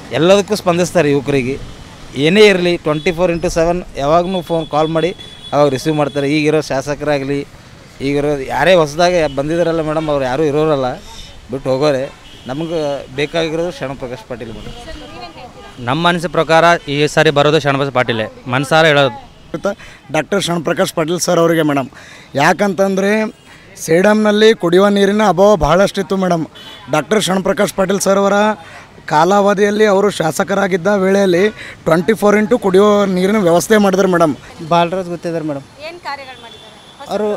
ಎಲ್ಲದಕ್ಕೂ ಸ್ಪಂದಿಸ್ತಾರೆ ಯುವಕರಿಗೆ ಏನೇ ಇರಲಿ ಟ್ವೆಂಟಿ ಫೋರ್ ಇಂಟು ಸೆವೆನ್ ಯಾವಾಗೂ ಫೋನ್ ಕಾಲ್ ಮಾಡಿ ಅವಾಗ ರಿಸೀವ್ ಮಾಡ್ತಾರೆ ಈಗಿರೋ ಶಾಸಕರಾಗಲಿ ಈಗಿರೋ ಯಾರೇ ಹೊಸದಾಗಿ ಬಂದಿದ್ದಾರಲ್ಲ ಮೇಡಮ್ ಅವ್ರು ಯಾರೂ ಇರೋರಲ್ಲ ಬಿಟ್ಟು ಹೋಗೋರೆ ನಮಗೆ ಬೇಕಾಗಿರೋದು ಶರಣಪ್ರಕಾಶ್ ಪಾಟೀಲ್ ಮೇಡಮ್ ನಮ್ಮ ಮನಸ್ಸಿನ ಪ್ರಕಾರ ಈ ಸಾರಿ ಬರೋದು ಶರಣಬಸ ಪಾಟೀಲೇ ಮನಸಾರ ಹೇಳೋದು ಡಾಕ್ಟರ್ ಶರಣಪ್ರಕಾಶ್ ಪಾಟೀಲ್ ಸರ್ ಅವರಿಗೆ ಮೇಡಮ್ ಯಾಕಂತಂದರೆ ಸೇಡಮ್ನಲ್ಲಿ ಕುಡಿಯುವ ನೀರಿನ ಅಭಾವ ಬಹಳಷ್ಟಿತ್ತು madam doctor Sharanprakash Patil sir ಅವರ ಕಾಲಾವಧಿಯಲ್ಲಿ ಅವರು ಶಾಸಕರಾಗಿದ್ದ ವೇಳೆಯಲ್ಲಿ ಟ್ವೆಂಟಿ ಫೋರ್ ಇಂಟು ಕುಡಿಯುವ ನೀರಿನ ವ್ಯವಸ್ಥೆ ಮಾಡಿದ್ರು ಮೇಡಮ್ ಬಾಲರಾಜ್ ಗೊತ್ತಿದ್ದಾರೆ ಮೇಡಮ್ ಏನು ಕಾರ್ಯಗಳು ಮಾಡಿದ್ದಾರೆ ಅವರು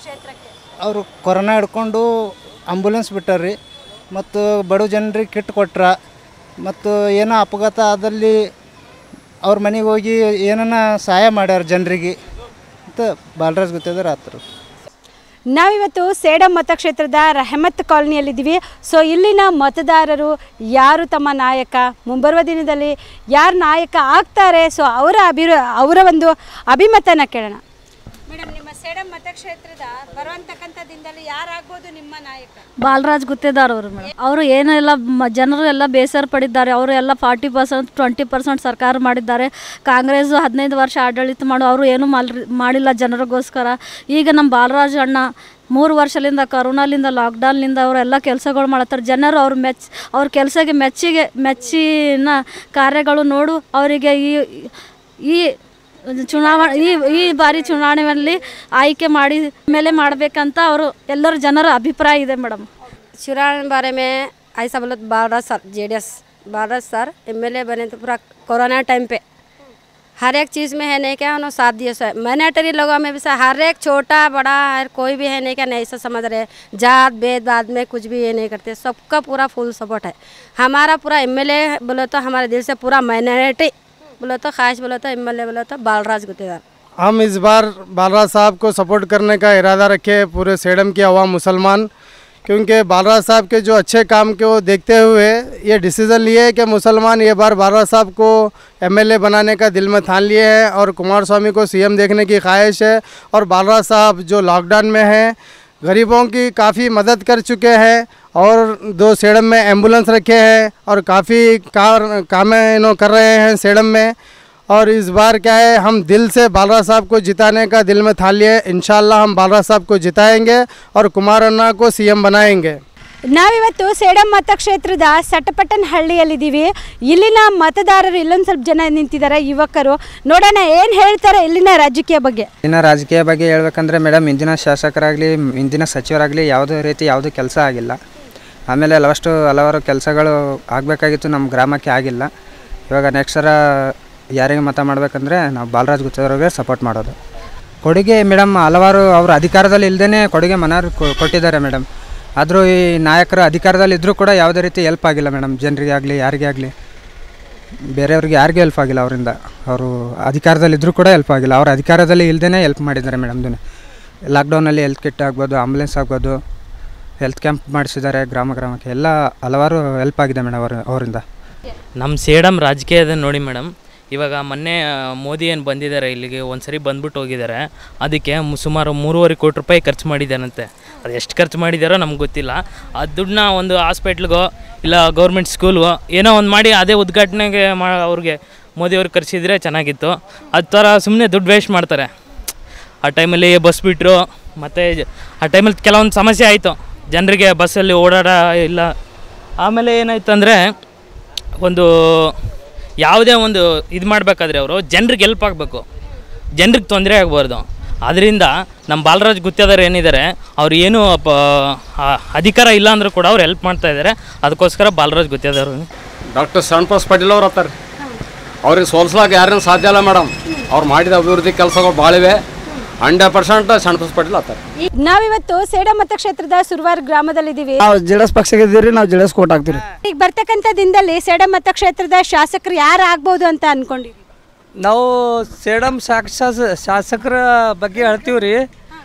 ಅವರು ಕೊರೋನಾ ಹಿಡ್ಕೊಂಡು ಆಂಬುಲೆನ್ಸ್ ಬಿಟ್ಟಾರ್ರಿ ಮತ್ತು ಬಡ ಜನರಿಗೆ ಕಿಟ್ ಕೊಟ್ರ ಮತ್ತು ಏನೋ ಅಪಘಾತ ಆದಲ್ಲಿ ಅವ್ರ ಮನೆಗೆ ಹೋಗಿ ಏನನ್ನ ಸಹಾಯ ಮಾಡ್ಯಾರ ಜನರಿಗೆ ಅಂತ ಬಾಲರಾಜ್ ಗೊತ್ತಿದ್ದಾರೆ ಆತರು ನಾವಿವತ್ತು ಸೇಡಂ ಮತಕ್ಷೇತ್ರದ ರೆಹಮತ್ ಕಾಲನಿಯಲ್ಲಿದ್ದೀವಿ ಸೊ ಇಲ್ಲಿನ ಮತದಾರರು ಯಾರು ತಮ್ಮ ನಾಯಕ ಮುಂಬರುವ ದಿನದಲ್ಲಿ ಯಾರು ನಾಯಕ ಆಗ್ತಾರೆ ಸೊ ಅವರ ಅಭಿರ ಅವರ ಒಂದು ಅಭಿಮತನ ಕೇಳೋಣ ಮೇಡಮ್ ನಿಮ್ಮ ಸೇಡಂ ಮತಕ್ಷೇತ್ರದ ಬರುವಂತಕ್ಕಂಥ ದಿನದಲ್ಲಿ ಯಾರಾಗ್ಬೋದು ನಿಮ್ಮ ನಾಯಕ ಬಾಲರಾಜ್ ಗುತ್ತೇದಾರ್ ಅವರು ಮೇಡಮ್ ಅವರು ಏನೆಲ್ಲ ಮ- ಜನರು ಎಲ್ಲ ಬೇಸರ ಪಡಿದ್ದಾರೆ ಅವರು ಎಲ್ಲ ಫಾರ್ಟಿ ಪರ್ಸೆಂಟ್ ಟ್ವೆಂಟಿ ಪರ್ಸೆಂಟ್ ಸರ್ಕಾರ ಮಾಡಿದ್ದಾರೆ ಕಾಂಗ್ರೆಸ್ ಹದಿನೈದು ವರ್ಷ ಆಡಳಿತ ಮಾಡು ಅವರು ಏನೂ ಮಾಲ್ ಮಾಡಿಲ್ಲ ಜನರಿಗೋಸ್ಕರ ಈಗ ನಮ್ಮ ಬಾಲರಾಜ್ ಅಣ್ಣ ಮೂರು ವರ್ಷದಿಂದ ಕರೋನಾಲಿಂದ ಲಾಕ್ಡೌನ್ಲಿಂದ ಅವರೆಲ್ಲ ಕೆಲಸಗಳು ಮಾಡತ್ತಾರೆ ಜನರು ಅವ್ರ ಮೆಚ್ ಅವ್ರ ಕೆಲಸಕ್ಕೆ ಮೆಚ್ಚಿಗೆ ಮೆಚ್ಚಿನ ಕಾರ್ಯಗಳು ನೋಡು ಅವರಿಗೆ ಈ ಈ ಚುನಾವಣೆ ಈ ಈ ಬಾರಿ ಚುನಾವಣೆಯಲ್ಲಿ ಆಯ್ಕೆ ಮಾಡಿ ಮೇಲೆ ಮಾಡಬೇಕಂತ ಅವರು ಎಲ್ಲರ ಜನರ ಅಭಿಪ್ರಾಯ ಇದೆ ಮೇಡಮ್ चुनाव बारे में ऐसा बोलो तो बारह सर जे डी एस बारह सर एम एल ए बने तो पूरा कोरोना टाइम पे हर एक चीज़ में है नहीं क्या उन्होंने साथ दिए सो मैनेटरी लोगों में भी सर हर एक छोटा बड़ा हर कोई भी है नहीं क्या नहीं ऐसा समझ रहे जात भेद बाद में कुछ भी ये नहीं करते सबका पूरा फुल सपोर्ट है हमारा पूरा एम एल ए बोलो तो हमारे दिल से पूरा माइनॉरिटी बोलो तो खास बोलो तो एम एल ए बोलो तो बालराज गुत्तेदार हम इस बार बालराज साहब को सपोर्ट करने का इरादा रखे पूरे सेडम की अवाम मुसलमान क्योंकि बालराज साहब के जो अच्छे काम को देखते हुए ये डिसीज़न लिए कि मुसलमान ये बार बालराज साहब को एमएलए बनाने का दिल में ठान लिए हैं और कुमार स्वामी को सीएम देखने की ख्वाहिश है और बालराज साहब जो लॉकडाउन में हैं गरीबों की काफ़ी मदद कर चुके हैं और दो सेडम में एम्बुलेंस रखे हैं और काफ़ी कार कामें इन्हों कर रहे हैं सेडम में और इस बार क्या है हम दिल से बालराज साहब को जिताने का दिल में ठान लिए इंशाल्लाह हम बालराज साहब को जिताएंगे और कुमार अन्ना को सीएम बनाएंगे ನಾವಿವತ್ತು ಸೇಡಂ ಮತಕ್ಷೇತ್ರದ ಸಟಪಟ್ಟನಹಳ್ಳಿಯಲ್ಲಿದ್ದೀವಿ ಇಲ್ಲಿನ ಮತದಾರರು ಇಲ್ಲೊಂದು ಸ್ವಲ್ಪ ಜನ ನಿಂತಿದ್ದಾರೆ ಯುವಕರು ನೋಡೋಣ ಏನು ಹೇಳ್ತಾರೆ ಇಲ್ಲಿನ ರಾಜಕೀಯ ಬಗ್ಗೆ ಇನ್ನು ರಾಜಕೀಯ ಬಗ್ಗೆ ಹೇಳ್ಬೇಕಂದ್ರೆ ಮೇಡಮ್ ಇಂದಿನ ಶಾಸಕರಾಗಲಿ ಇಂದಿನ ಸಚಿವರಾಗಲಿ ಯಾವುದೇ ರೀತಿ ಯಾವುದೂ ಕೆಲಸ ಆಗಿಲ್ಲ ಆಮೇಲೆ ಹಲವಷ್ಟು ಹಲವಾರು ಕೆಲಸಗಳು ಆಗಬೇಕಾಗಿತ್ತು ನಮ್ಮ ಗ್ರಾಮಕ್ಕೆ ಆಗಿಲ್ಲ ಇವಾಗ ನೆಕ್ಸ್ಟ್ ಸರ ಯಾರಿಗೆ ಮತ ಮಾಡಬೇಕಂದ್ರೆ ನಾವು ಬಾಲರಾಜ್ ಗುತ್ತೇವ್ರಿಗೆ ಸಪೋರ್ಟ್ ಮಾಡೋದು ಕೊಡುಗೆ ಮೇಡಮ್ ಹಲವಾರು ಅವರು ಅಧಿಕಾರದಲ್ಲಿ ಇಲ್ಲದೇ ಕೊಡುಗೆ ಮನರ್ ಕೊಟ್ಟಿದ್ದಾರೆ ಮೇಡಮ್ ಆದರೂ ಈ ನಾಯಕರು ಅಧಿಕಾರದಲ್ಲಿ ಇದ್ದರೂ ಕೂಡ ಯಾವುದೇ ರೀತಿ ಹೆಲ್ಪ್ ಆಗಿಲ್ಲ ಮೇಡಮ್ ಜನರಿಗೆ ಆಗಲಿ ಯಾರಿಗೇ ಆಗಲಿ ಬೇರೆಯವ್ರಿಗೆ ಯಾರಿಗೂ ಹೆಲ್ಪ್ ಆಗಿಲ್ಲ ಅವರಿಂದ ಅವರು ಅಧಿಕಾರದಲ್ಲಿ ಇದ್ದರೂ ಕೂಡ ಹೆಲ್ಪ್ ಆಗಿಲ್ಲ ಅವ್ರು ಅಧಿಕಾರದಲ್ಲಿ ಇಲ್ಲದೇ ಹೆಲ್ಪ್ ಮಾಡಿದ್ದಾರೆ ಮೇಡಮ್ ಇದನ್ನು ಲಾಕ್ಡೌನಲ್ಲಿ ಹೆಲ್ತ್ ಕಿಟ್ ಆಗ್ಬೋದು ಆಂಬುಲೆನ್ಸ್ ಆಗ್ಬೋದು ಹೆಲ್ತ್ ಕ್ಯಾಂಪ್ ಮಾಡಿಸಿದ್ದಾರೆ ಗ್ರಾಮ ಗ್ರಾಮಕ್ಕೆ ಎಲ್ಲ ಹಲವಾರು ಹೆಲ್ಪ್ ಆಗಿದೆ ಮೇಡಮ್ ಅವ್ರ ಅವರಿಂದ ನಮ್ಮ ಸೇಡಮ್ ರಾಜಕೀಯದ ನೋಡಿ ಮೇಡಮ್ ಇವಾಗ ಮೊನ್ನೆ ಆ, ಮೋದಿ ಏನು ಬಂದಿದ್ದಾರೆ ಇಲ್ಲಿಗೆ ಒಂದು ಸರಿ ಬಂದ್ಬಿಟ್ಟು ಹೋಗಿದ್ದಾರೆ ಅದಕ್ಕೆ ಮು- ಸುಮಾರು ಮೂರುವರೆ ಕೋಟಿ ರೂಪಾಯಿ ಖರ್ಚು ಮಾಡಿದ್ದಾನಂತೆ ಅದು ಎಷ್ಟು ಖರ್ಚು ಮಾಡಿದ್ದಾರೋ ನಮ್ಗೆ ಗೊತ್ತಿಲ್ಲ ಆ ದುಡ್ಡನ್ನ ಒಂದು ಹಾಸ್ಪಿಟ್ಲ್ಗೋ ಇಲ್ಲ ಗೌರ್ಮೆಂಟ್ ಸ್ಕೂಲ್ಗೋ ಏನೋ ಒಂದು ಮಾಡಿ ಅದೇ ಉದ್ಘಾಟನೆಗೆ ಮಾ ಅವ್ರಿಗೆ ಮೋದಿಯವ್ರಿಗೆ ಕರೆಸಿದ್ರೆ ಚೆನ್ನಾಗಿತ್ತು ಅದು ಥರ ಸುಮ್ಮನೆ ದುಡ್ಡು ವೇಸ್ಟ್ ಮಾಡ್ತಾರೆ ಆ ಟೈಮಲ್ಲಿ ಬಸ್ ಬಿಟ್ಟರು ಮತ್ತು ಆ ಟೈಮಲ್ಲಿ ಕೆಲವೊಂದು ಸಮಸ್ಯೆ ಆಯಿತು ಜನರಿಗೆ ಬಸ್ಸಲ್ಲಿ ಓಡಾಡ ಇಲ್ಲ ಆಮೇಲೆ ಏನಾಯ್ತು ಅಂದರೆ ಒಂದು ಯಾವುದೇ ಒಂದು ಇದು ಮಾಡಬೇಕಾದ್ರೆ ಅವರು ಜನರಿಗೆ ಹೆಲ್ಪ್ ಆಗಬೇಕು ಜನರಿಗೆ ತೊಂದರೆ ಆಗಬಾರ್ದು ಅದರಿಂದ ನಮ್ಮ ಬಾಲರಾಜ್ ಗುತ್ತೇದಾರ್ ಏನಿದ್ದಾರೆ ಅವ್ರು ಏನು ಪ ಆ, ಅಧಿಕಾರ ಇಲ್ಲ ಅಂದರೂ ಕೂಡ ಅವ್ರು ಹೆಲ್ಪ್ ಮಾಡ್ತಾ ಇದ್ದಾರೆ ಅದಕ್ಕೋಸ್ಕರ ಬಾಲರಾಜ್ ಗುತ್ತೇದಾರ್ ಡಾಕ್ಟರ್ ಶರಣಪ್ರಸ್ ಪಾಟೀಲ್ ಅವ್ರು ಹತ್ತಾರೆ ಅವ್ರಿಗೆ ಸೋಲ್ಸ್ಲಾಕ ಯಾರೇನು ಸಾಧ್ಯ ಇಲ್ಲ ಮೇಡಮ್ ಅವ್ರು ಮಾಡಿದ ಅಭಿವೃದ್ಧಿ ಕೆಲಸಗಳು ಭಾಳಿವೆ ಹಂಡ್ರೆಡ್ ಪರ್ಸೆಂಟ್ ಶರಣಪ್ರಸ್ ಪಾಟೀಲ್ ಹತ್ತಾರೆ ನಾವಿವತ್ತು ಸೇಡಂ ಮತಕ್ಷೇತ್ರದ ಸುರ್ವಾರ್ ಗ್ರಾಮದಲ್ಲಿದ್ದೀವಿ ನಾವು ಜೆ ಡಿ ಎಸ್ ಪಕ್ಷಕ್ಕೆ ಇದ್ದೀರಿ ನಾವು ಜೆ ಡಿ ಎಸ್ ಕೋಟ್ ಹಾಕ್ತೀವಿ ಈಗ ಬರ್ತಕ್ಕಂಥ ದಿನದಲ್ಲಿ ಸೇಡಂ ಮತಕ್ಷೇತ್ರದ ಶಾಸಕರು ಯಾರು ಆಗ್ಬೋದು ಅಂತ ಅನ್ಕೊಂಡಿರಿ ನಾವು ಸೇಡಂ ಶಾಕ್ಷ ಶಾಸಕರ ಬಗ್ಗೆ ಹೇಳ್ತೀವಿ ರೀ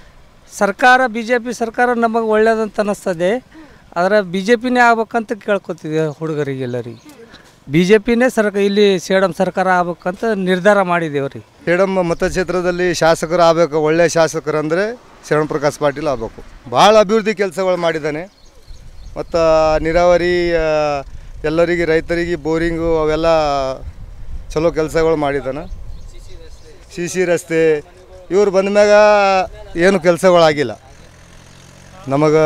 ಸರ್ಕಾರ ಬಿ ಜೆ ಪಿ ಸರ್ಕಾರ ನಮಗೆ ಒಳ್ಳೇದಂತ ಅನ್ನಿಸ್ತದೆ ಆದರೆ ಬಿ ಜೆ ಪಿನೇ ಆಗ್ಬೇಕಂತ ಕೇಳ್ಕೊತಿದ್ದೆ ಹುಡುಗರಿಗೆಲ್ಲರಿಗೆ ಬಿ ಜೆ ಪಿನೇ ಸರ್ಕ ಇಲ್ಲಿ ಸೇಡಂ ಸರ್ಕಾರ ಆಗ್ಬೇಕಂತ ನಿರ್ಧಾರ ಮಾಡಿದ್ದೇವೆ ರೀ ಸೇಡಂ ಮತಕ್ಷೇತ್ರದಲ್ಲಿ ಶಾಸಕರು ಆಗಬೇಕು ಒಳ್ಳೆಯ ಶಾಸಕರು ಅಂದರೆ ಶರಣಪ್ರಕಾಶ್ ಪಾಟೀಲ್ ಆಗಬೇಕು ಭಾಳ ಅಭಿವೃದ್ಧಿ ಕೆಲಸಗಳು ಮಾಡಿದ್ದಾನೆ ಮತ್ತು ನೀರಾವರಿ ಆ, ಎಲ್ಲರಿಗೆ ರೈತರಿಗೆ ಬೋರಿಂಗು ಅವೆಲ್ಲ ಚಲೋ ಕೆಲಸಗಳು ಮಾಡಿದ್ದಾನೆ ಸಿ ಸಿ ರಸ್ತೆ ಇವ್ರು ಬಂದ ಮ್ಯಾಗ ಏನು ಕೆಲಸಗಳಾಗಿಲ್ಲ ನಮಗೆ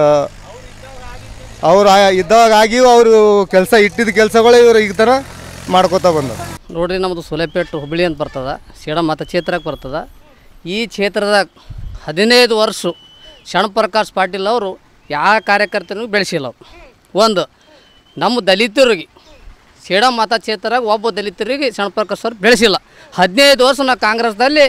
ಅವ್ರು ಆ- ಇದ್ದಾಗ ಆಗಿಯೂ ಅವರು ಕೆಲಸ ಇಟ್ಟಿದ್ದ ಕೆಲಸಗಳೇ ಇವ್ರು ಈಗ ಥರ ಮಾಡ್ಕೋತಾ ಬಂದರು ನೋಡ್ರಿ ನಮ್ಮದು ಸುಲೆಪೇಟು ಹುಬ್ಬಳ್ಳಿ ಅಂತ ಬರ್ತದ ಸೇಡಂ ಮತಕ್ಷೇತ್ರಕ್ಕೆ ಬರ್ತದ ಈ ಕ್ಷೇತ್ರದಾಗ ಹದಿನೈದು ವರ್ಷ ಶರಣಪ್ರಕಾಶ್ ಪಾಟೀಲ್ ಅವರು ಯಾವ ಕಾರ್ಯಕರ್ತನಿಗೂ ಬೆಳೆಸಿಲ್ಲ ಅವ್ರು ಒಂದು ನಮ್ಮ ದಲಿತರಿಗೆ ಸೇಡಂ ಮತಕ್ಷೇತ್ರದಾಗ ಒಬ್ಬ ದಲಿತರಿಗೆ ಶರಣಪ್ರಕಾಶ್ ಅವ್ರು ಬೆಳೆಸಿಲ್ಲ ಹದಿನೈದು ವರ್ಷ ನಾವು ಕಾಂಗ್ರೆಸ್ದಲ್ಲಿ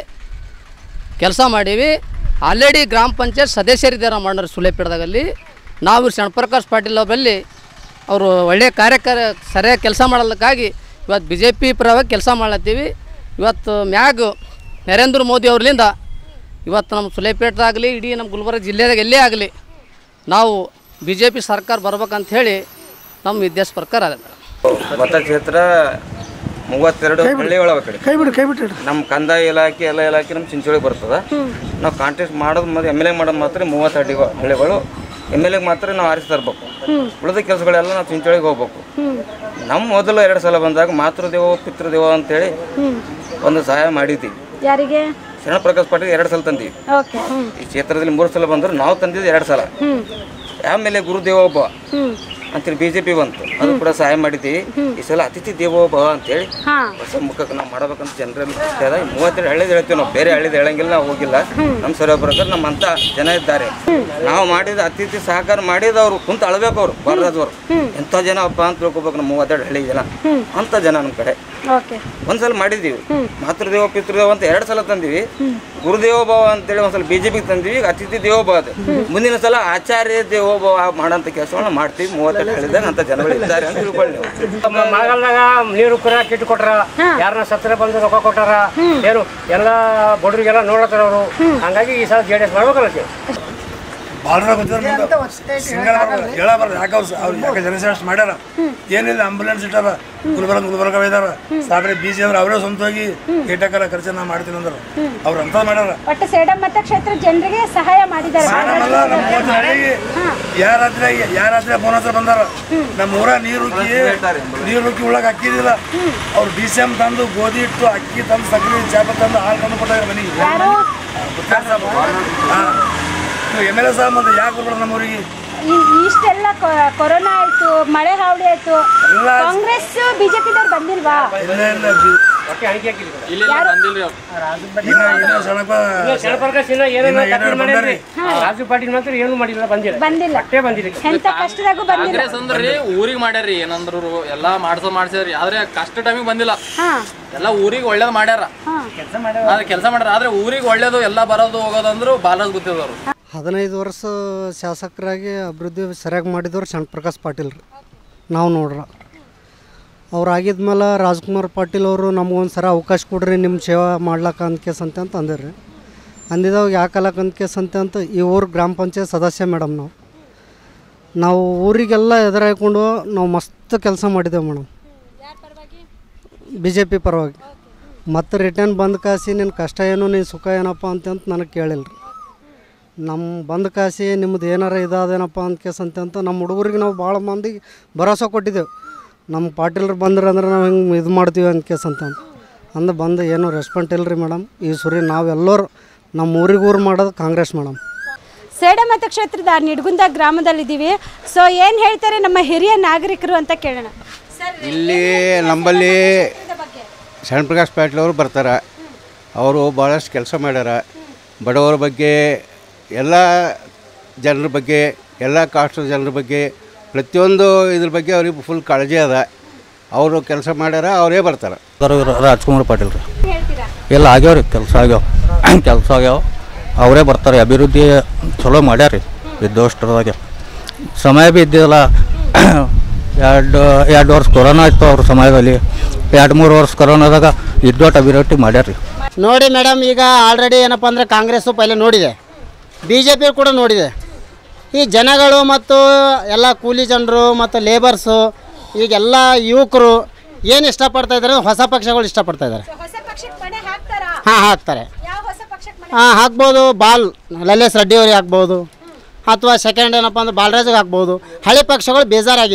ಕೆಲಸ ಮಾಡೀವಿ ಆಲ್ರೆಡಿ ಗ್ರಾಮ ಪಂಚಾಯತ್ ಸದಸ್ಯರಿದ್ದಾರೆ ಮಣ್ಣರು ಸುಲೇಪೇಟದಾಗಲ್ಲಿ ನಾವು ಶರಣಪ್ರಕಾಶ್ ಪಾಟೀಲ್ ಅವರಲ್ಲಿ ಅವರು ಒಳ್ಳೆಯ ಕಾರ್ಯಕರ ಸರಿಯಾಗಿ ಕೆಲಸ ಮಾಡಲಿಕ್ಕಾಗಿ ಇವತ್ತು ಬಿ ಜೆ ಪಿ ಪರವಾಗಿ ಕೆಲಸ ಮಾಡ್ಲತ್ತೀವಿ ಇವತ್ತು ಮ್ಯಾಗ ನರೇಂದ್ರ ಮೋದಿ ಅವ್ರಲಿಂದ ಇವತ್ತು ನಮ್ಮ ಸುಲೇಪೇಟದಾಗಲಿ ಇಡೀ ನಮ್ಮ ಗುಲ್ಬರ್ಗ ಜಿಲ್ಲೆದಾಗ ಎಲ್ಲೇ ಆಗಲಿ ನಾವು ಬಿ ಜೆ ಪಿ ಸರ್ಕಾರ ಬರ್ಬೇಕಂತ ಹೇಳಿ ನಮ್ಮ ವಿದ್ಯಾಸ ಪ್ರಕಾರ ಅದ ಮೇಡಮ್ ಮತಕ್ಷೇತ್ರ ಮೂವತ್ತೆರಡು ಹಳ್ಳಿ ಒಳಗೆ ಕಡೆ ಕೈ ಬಿಡು ಕೈ ಬಿಟ್ಟು ನಮ್ಮ ಕಂದಾಯ ಇಲಾಖೆ ಎಲ್ಲ ಇಲಾಖೆ ನಮ್ಮ ಚಿಂಚೋಳಿಗೆ ಬರ್ತದ ನಾವು ಕಾಂಟೆಸ್ಟ್ ಮಾಡೋದು ಮತ್ತು ಎಮ್ ಎಲ್ ಎ ಮಾಡೋದು ಮಾತ್ರ ಮೂವತ್ತು ಹಳ್ಳಿ ಹಳ್ಳಿಗಳು ಎಮ್ ಎಲ್ ಎಗೆ ಮಾತ್ರ ನಾವು ಆರಿಸಿ ತರಬೇಕು ಉಳಿದ ಕೆಲಸಗಳೆಲ್ಲ ನಾವು ಚಿಂಚೋಳಿಗೆ ಹೋಗ್ಬೇಕು ನಮ್ಮ ಮೊದಲು ಎರಡು ಸಲ ಬಂದಾಗ ಮಾತೃದೇವೋ ಪಿತೃದೇವೋ ಅಂತೇಳಿ ಒಂದು ಸಹಾಯ ಮಾಡಿದ್ವಿ ಯಾರಿಗೆ ಶರಣಪ್ರಕಾಶ್ ಪಾಟೀಲ್ ಎರಡು ಸಲ ತಂದೀವಿ ಓಕೆ ಹ್ಮ್ ಈ ಕ್ಷೇತ್ರದಲ್ಲಿ ಮೂರು ಸಲ ಬಂದ್ರು ನಾವು ತಂದಿದ್ದು ಎರಡು ಸಲ ಹ್ಮ್ ಆಮೇಲೆ ಗುರುದೇವ ಒಬ್ಬ ಹ್ಮ್ ಅಂತೇಳಿ ಬಿ ಜೆ ಪಿ ಬಂತು ಅದು ಕೂಡ ಸಹಾಯ ಮಾಡಿದ್ದೀವಿ ಈ ಸಲ ಅತಿಥಿ ದೇವೋಭವ ಅಂತೇಳಿ ಹಾ ಹೊಸ ಮುಖಕ್ಕೆ ನಾವು ಮಾಡ್ಬೇಕಂತ ಜನರಲ್ಲಿ ಅದ ಮೂವತ್ತೆರಡು ಹಳ್ಳಿದ್ ಹೇಳ್ತೀವಿ ನಾವು ಬೇರೆ ಹಳ್ಳಿದ್ ಹೇಳಂಗಿಲ್ಲ ನಾವು ಹೋಗಿಲ್ಲ ನಮ್ಮ ಸರಿ ಪ್ರಕಾರ ನಮ್ಮಂತ ಜನ ಇದ್ದಾರೆ ನಾವು ಮಾಡಿದ ಅತಿಥಿ ಸಹಕಾರ ಮಾಡಿದ ಅವ್ರು ಕುಂತ ಅಳ್ಬೇಕು ಅವ್ರು ಬಾರದವ್ರು ಎಂಥ ಜನ ಅಪ್ಪ ಅಂತ ತಿಳ್ಕೊಬೇಕು ನಮ್ಮ ಮೂವತ್ತೆರಡು ಹಳ್ಳಿ ಜನ ಅಂತ ಜನ ನಮ್ಮ ಕಡೆ ಓಕೆ ಒಂದ್ಸಲ ಮಾಡಿದ್ದೀವಿ ಮಾತೃದೇವ ಪಿತೃದೇವ ಅಂತ ಎರಡು ಸಲ ತಂದಿವಿ ಗುರುದೇವೋಭವ ಅಂತೇಳಿ ಒಂದ್ಸಲ ಬಿ ಜೆ ಪಿಗೆ ತಂದಿವಿ ಈಗ ಅತಿಥಿ ದೇವೋಭವ ಅದು ಮುಂದಿನ ಸಲ ಆಚಾರ್ಯ ದೇವೋಭವ ಮಾಡೋಂಥ ಕೆಲಸಗಳನ್ನ ಮಾಡ್ತೀವಿ ಮೂವತ್ತೆರಡು ಹೇಳಿದಾಗ ಅಂತ ಜನಗಳು ಇದ್ದಾರೆ ಅಂತ ತಿಳ್ಕೊಳ್ಳಿ ನೀವು ಮಳೆಗಾಲದಾಗ ನೀರು ಕುರ ಕಿಟ್ಟು ಕೊಟ್ರ ಯಾರನ್ನ ಸತ್ರ ಬಂದು ರೊಕ್ಕ ಕೊಟ್ಟಾರ ಏನು ಎಲ್ಲ ಬಡವರಿಗೆಲ್ಲ ನೋಡತ್ತಾರ ಅವರು ಹಂಗಾಗಿ ಈ ಸಲ ಜೆ ಡಿ ಎಸ್ ಮಾಡ್ಬೇಕಲ್ಲ ಬಾಳ್ರ ಸಿಂಗಲ್ ಹೇಳಬಾರ್ದು ಯಾಕೆ ಅವ್ರು ಅವ್ರು ಯಾಕೆ ಜನಸೇವೆ ಅಷ್ಟು ಮಾಡ್ಯಾರ ಏನಿಲ್ಲ ಆಂಬುಲೆನ್ಸ್ ಇಟ್ಟಾರ ಗುಲ್ಬರ್ಗ ಗುಲ್ಬರ್ಗ ಒಯ್ದಾರ ಸಾಬ್ರೆ ಬಿ ಜೆ ಅವ್ರು ಅವರೇ ಸ್ವಂತವಾಗಿ ಏಟಕರ ಖರ್ಚನ್ನ ಮಾಡ್ತೀನಿ ಅಂದ್ರು ಅವ್ರು ಅಂತ ಮಾಡ್ಯಾರ ಒಟ್ಟು ಸೇಡಂ ಮತಕ್ಷೇತ್ರ ಜನರಿಗೆ ಸಹಾಯ ಮಾಡಿದ್ದಾರೆ ಆಮೇಲೆ ನಮ್ಮ ಮೂವತ್ತು ಹಳ್ಳಿಗೆ ಯಾರ ಹತ್ರ ಯಾರ ಹತ್ರ ಫೋನ್ ಹತ್ರ ಬಂದಾರ ನಮ್ಮ ಊರ ನೀರು ಉಕ್ಕಿ ನೀರು ಉಕ್ಕಿ ಉಳ್ಳಾಗ ಅಕ್ಕಿದಿಲ್ಲ ಅವ್ರು ಡಿ ಸಿ ಎಂ ತಂದು ಗೋಧಿ ಇಟ್ಟು ಅಕ್ಕಿ ತಂದು ಸಕ್ಕರೆ ಚಾಪ ತಂದು ಹಾಲು ತಂದು ಕೊಟ್ಟಾರ ಮನೆಗೆ ಎಮ್ ಎಲ್ ಎ ಸಾಹೇಬ್ ಬಂದು ಯಾಕೆ ಬರ್ಬೇಡ ನಮ್ಮ ಊರಿಗೆ ಈ- ಇಷ್ಟೆಲ್ಲ ಕೊ- ಕೊರೋನಾ ಆಯ್ತು ಮಳೆ ಹಾವಳಿ ಆಯ್ತು ಕಾಂಗ್ರೆಸ್ ಬಿಜೆಪಿದವ್ರು ಬಂದಿಲ್ವಾ ಇಲ್ಲ ಇಲ್ಲ ಬಿ- ಯಾರು ಇನ್ನ ಇನ್ನ ಸಣಪ ಶರಣಪ್ರಕಾಶ್ ಇನ್ನ ಇನ್ನ ಏನೇನೋ ಏನಾರು ತಪ್ಪು ಮಾಡ್ಯಾರ್ರಿ. ಬಂದಾರ್ರಿ. ರಾಜು ಪಾಟೀಲ್ ಮಾತ್ರ ಏನು ಮಾಡಿಲ್ಲ ಬಂದಿಲ್ಲ ಬಂದಿಲ್ಲ ಅಷ್ಟೇ ಬಂದಿಲ್ಲ ಎಂತ ಕಷ್ಟದಾಗೂ ಬಂದಿಲ್ಲ ಕಾಂಗ್ರೆಸ್ ಅಂದ್ರಿ ಊರಿಗೆ ಮಾಡ್ಯಾರ್ರಿ ಏನಂದ್ರು ಎಲ್ಲಾ ಮಾಡ್ಸೋ ಮಾಡ್ಸಿದ್ರಿ ಆದ್ರೆ ಕಷ್ಟ ಟೈಮಿಗೆ ಬಂದಿಲ್ಲ ಹಾ ಎಲ್ಲ ಊರಿಗೆ ಒಳ್ಳೇದ್ ಮಾಡ್ಯಾರ ಹಾ ಆದ್ರೆ ಕೆಲಸ ಮಾಡ್ಯಾರ ಆದ್ರೆ ಊರಿಗೆ ಒಳ್ಳೇದು ಎಲ್ಲ ಬರೋದು ಹೋಗೋದಂದ್ರು ಬಾಲರಾಜ್ ಗೊತ್ತಿದ್ದವ್ರು ಹದಿನೈದು ವರ್ಷ ಶಾಸಕರಾಗಿ ಅಭಿವೃದ್ಧಿ ಸರಿಯಾಗಿ ಮಾಡಿದವ್ರು ಶರಣಪ್ರಕಾಶ್ ಪಾಟೀಲ್ ರೀ ನಾವು ನೋಡ್ರ ಅವ್ರು ಆಗಿದ್ಮೇಲೆ ರಾಜ್ಕುಮಾರ್ ಪಾಟೀಲ್ ಅವರು ನಮಗೊಂದು ಸರ ಅವಕಾಶ ಕೊಡ್ರಿ ನಿಮ್ಮ ಸೇವಾ ಮಾಡ್ಲಕ್ಕ ಅಂದ್ಕೇಸ್ ಅಂತ ಅಂತ ಅಂದಿರಿ ಅಂದಿದಾಗ ಯಾಕಲಕ್ಕ ಅಂದ್ಕೇಸ್ ಅಂತ ಅಂತ ಈ ಊರು ಗ್ರಾಮ ಪಂಚಾಯತ್ ಸದಸ್ಯ ಮೇಡಮ್ ನಾವು ನಾವು ಊರಿಗೆಲ್ಲ ಎದುರಾಯ್ಕೊಂಡು ನಾವು ಮಸ್ತ್ ಕೆಲಸ ಮಾಡಿದ್ದೇವೆ ಮೇಡಮ್ ಬಿ ಜೆ ಪಿ ಪರವಾಗಿ ಮತ್ತು ರಿಟರ್ನ್ ಬಂದ್ ಕಾಸಿ ನಿನ್ನ ಕಷ್ಟ ಏನು ನಿನ್ನ ಸುಖ ಏನಪ್ಪ ಅಂತಂತ ನನಗೆ ಕೇಳಿಲ್ಲ ರೀ ನಮ್ಮ ಬಂದ್ ಕಾಸಿ ನಿಮ್ಮದು ಏನಾರ ಇದಾದೇನಪ್ಪ ಅಂತ ಕೇಸ್ ಅಂತ ಅಂತ ನಮ್ಮ ಹುಡುಗರಿಗೆ ನಾವು ಭಾಳ ಮಂದಿಗೆ ಭರೋಸೆ ಕೊಟ್ಟಿದ್ದೆವು ನಮ್ಮ ಪಾಟೀಲ್ರು ಬಂದ್ರೆ ಅಂದ್ರೆ ನಾವು ಹಿಂಗೆ ಇದು ಮಾಡ್ತೀವಿ ಅಂತ ಕೇಸ್ ಅಂತ ಅಂದು ಬಂದು ಏನೂ ರೆಸ್ಪಾಂಟ್ ಇಲ್ಲ ರೀ ಮೇಡಮ್ ಈ ಸುರಿ ನಾವೆಲ್ಲರೂ ನಮ್ಮ ಊರಿಗೆ ಊರು ಮಾಡೋದು ಕಾಂಗ್ರೆಸ್ ಮೇಡಮ್ ಸೇಡ ಮತಕ್ಷೇತ್ರದ ನಿಡ್ಗುಂದ ಗ್ರಾಮದಲ್ಲಿದ್ದೀವಿ ಸೊ ಏನು ಹೇಳ್ತಾರೆ ನಮ್ಮ ಹಿರಿಯ ನಾಗರಿಕರು ಅಂತ ಕೇಳೋಣ ಇಲ್ಲಿ ನಮ್ಮಲ್ಲಿ ಶರಣಪ್ರಕಾಶ್ ಪಾಟೀಲ್ ಅವರು ಬರ್ತಾರೆ ಅವರು ಭಾಳಷ್ಟು ಕೆಲಸ ಮಾಡ್ಯಾರ ಬಡವರ ಬಗ್ಗೆ ಎಲ್ಲ ಜನರ ಬಗ್ಗೆ ಎಲ್ಲ ಕಾಸ್ಟ್ ಜನರ ಬಗ್ಗೆ ಪ್ರತಿಯೊಂದು ಇದ್ರ ಬಗ್ಗೆ ಅವ್ರಿಗೆ ಫುಲ್ ಕಾಳಜಿ ಅದ ಅವರು ಕೆಲಸ ಮಾಡ್ಯಾರ ಅವರೇ ಬರ್ತಾರೆ ರಾಜ್ಕುಮಾರ್ ಪಾಟೀಲ್ ರೀ ಎಲ್ಲ ಆಗ್ಯಾವ ರೀ ಕೆಲಸ ಆಗ್ಯಾವ ಕೆಲಸ ಆಗ್ಯಾವ ಅವರೇ ಬರ್ತಾರೆ ಅಭಿವೃದ್ಧಿ ಚಲೋ ಮಾಡ್ಯಾರ ರೀ ಇದ್ದಷ್ಟರದಾಗ ಸಮಯ ಭೀ ಇದ್ದಿಲ್ಲ ಎರಡು ಎರಡು ವರ್ಷ ಕೊರೋನಾ ಇತ್ತು ಅವ್ರ ಸಮಯದಲ್ಲಿ ಎರಡು ಮೂರು ವರ್ಷ ಕೊರೋನಾದಾಗ ಇದ್ದೋಟ್ ಅಭಿವೃದ್ಧಿ ಮಾಡ್ಯಾರ ರೀ ನೋಡಿ ಮೇಡಮ್ ಈಗ ಆಲ್ರೆಡಿ ಏನಪ್ಪ ಅಂದರೆ ಕಾಂಗ್ರೆಸ್ಸು ಪೈಲೆ ನೋಡಿದೆ ಬಿ ಜೆ ಪಿ ಕೂಡ ನೋಡಿದೆ ಈ ಜನಗಳು ಮತ್ತು ಎಲ್ಲ ಕೂಲಿ ಜನರು ಮತ್ತು ಲೇಬರ್ಸು ಈಗೆಲ್ಲ ಯುವಕರು ಏನು ಇಷ್ಟಪಡ್ತಾ ಇದ್ದಾರೆ ಹೊಸ ಪಕ್ಷಗಳು ಇಷ್ಟಪಡ್ತಾ ಇದ್ದಾರೆ ಹಾಂ ಹಾಕ್ತಾರೆ ಹಾಂ ಹಾಕ್ಬೋದು ಬಾಲ್ ಲಲ್ಲೇಶ್ ರೆಡ್ಡಿ ಅವ್ರಿಗೆ ಹಾಕ್ಬೋದು ಅಥವಾ ಸೆಕೆಂಡ್ ಏನಪ್ಪ ಅಂದ್ರೆ ಬಾಲರಾಜ್ಗೆ ಹಾಕ್ಬೋದು ಹಳೆ ಪಕ್ಷಗಳು ಬೇಜಾರಾಗಿವೆ